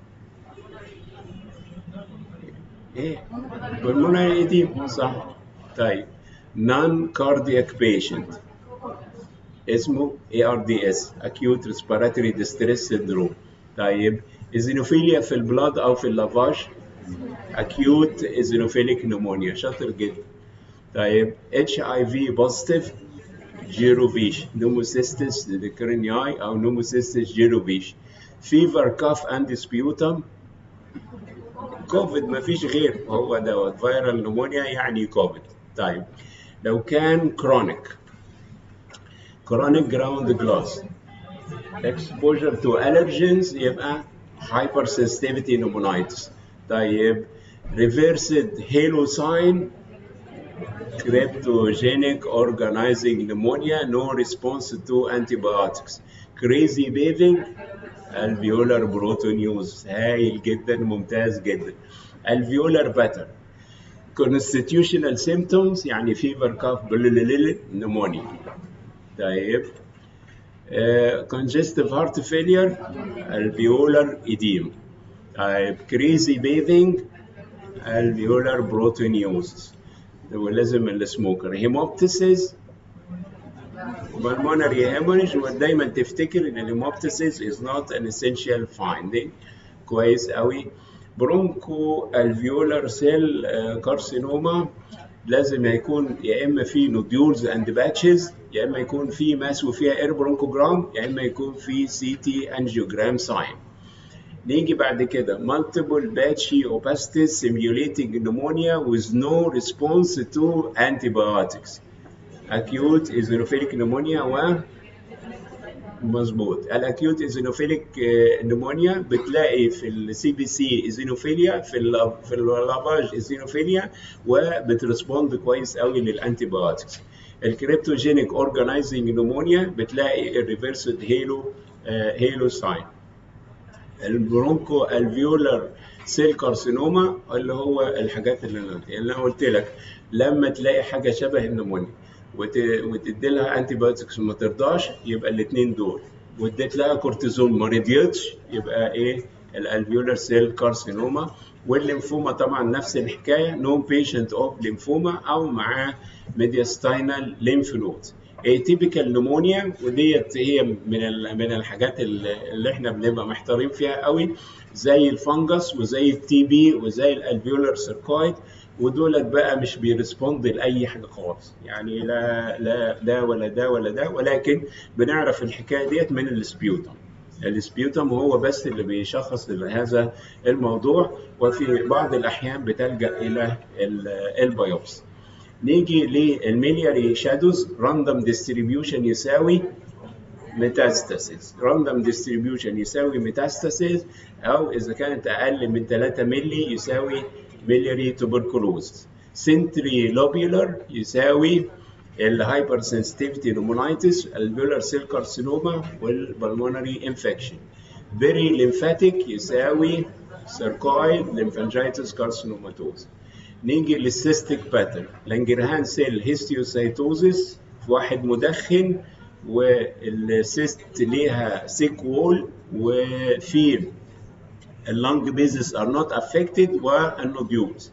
ايه pulmonary edema صح طيب non cardiac patient اسمه ARDS Acute Respiratory Distress Syndrome طيب ايزينوفيليا في البلاد او في اللافاج acute eosinophilic pneumonia شاطر جدا طيب اتش اي في بوزيتيف جيروفيش نوموسيستس للكرينياي او نوموسيستس جيروفيش فيفر كاف اند سبيوتم كوفيد ما فيش غير هو دوت فيرال نمونيا يعني كوفيد طيب لو كان كرونيك chronic ground glass exposure to allergens يبقى hypersensitivity pneumonitis طيب reversed halo sign cryptogenic organizing pneumonia no response to antibiotics crazy bathing alveolar proteinosis هايل جدا ممتاز جدا alveolar pattern constitutional symptoms يعني fever cough pneumonia طيب uh, congestive heart failure alveolar edema طيب crazy bathing alveolar proteinosis ولازم السموكر هيموبتسيس pulmonary hemorrhage ودايما تفتكر ان الهيموبتسيس is not an essential finding كويس قوي برونكو الفيولار سيل كارسينوما لازم يكون يا اما في نوديولز اند باتشز يا اما يكون في ماس وفيها اير برونكوجرام يا اما يكون في سي تي انجيوجرام ساين نيجي بعد كده multiple patchy opacities simulating pneumonia with no response to antibiotics acute eosinophilic pneumonia و مظبوط الاكيوت ايزينوفيليك نمونيا بتلاقي في السي بي سي ايزينوفيليا في ال في اللافاج ايزينوفيليا وبترسبوند كويس قوي للانتي بايوتكس الكريبتوجينيك اورجانيزنج نمونيا بتلاقي الريفرسد هيلو هيلو ساين البرونكو الفيولر سيل كارسينوما اللي هو الحاجات اللي انا اللي انا قلت لك لما تلاقي حاجه شبه النمونيا وتدي لها انتي بايوتكس وما ترضاش يبقى الاثنين دول واديت لها كورتيزون ما رضيتش يبقى ايه الالفيولر سيل كارسينوما والليمفوما طبعا نفس الحكايه نو بيشنت اوف ليمفوما او معاه ميدياستاينال ليمف نود تيبيكال نمونيا وديت هي من من الحاجات اللي احنا بنبقى محتارين فيها قوي زي الفنجس وزي التي بي وزي الالفيولر سيركويد ودولت بقى مش بيرسبوند لاي حاجه خالص يعني لا لا ده ولا ده ولا ده ولكن بنعرف الحكايه ديت من السبيوتم السبيوتم هو بس اللي بيشخص هذا الموضوع وفي بعض الاحيان بتلجا الى البيوبسي نيجي للميلياري شادوز راندوم ديستريبيوشن يساوي ميتاستاسيس راندوم ديستريبيوشن يساوي ميتاستاسيس او اذا كانت اقل من 3 مللي يساوي ميلياري توبركلوز سنتري لوبيولر يساوي الهايبر سنسيتيفيتي نومونايتس البيولر سيل كارسينوما والبلمونري انفكشن فيري ليمفاتيك يساوي سيركويد ليمفانجيتس كارسينوماتوز نيجي للسيستيك باترن لانجرهان سيل هيستيوسايتوزيس في واحد مدخن والسيست ليها سيك وول وفي اللنج بيزس ار نوت افكتد والنوديولز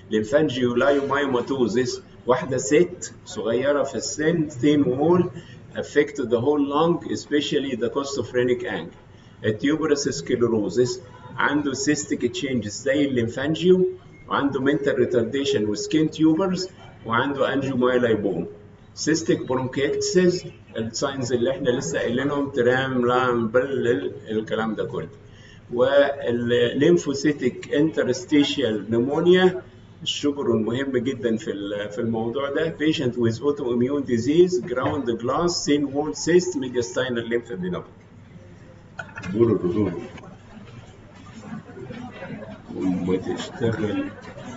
للفانجيولايومايوماتوزيس واحدة ست صغيرة في السن thin wall affect the whole lung especially the costophrenic angle التيوبرس سكليروزيس عنده cystic changes زي الليمفانجيو وعنده mental retardation وسكين تيوبرز وعنده انجيومايلايبوم cystic bronchiectasis الساينز اللي احنا لسه قايلينهم ترام لام بل الكلام ده كله والليمفوسيتيك انترستيشيال نمونيا الشجر مهم جدا في في الموضوع ده patient with autoimmune disease ground glass thin wall cyst mediastinal lymphadenopathy دور الردود وما تشتغل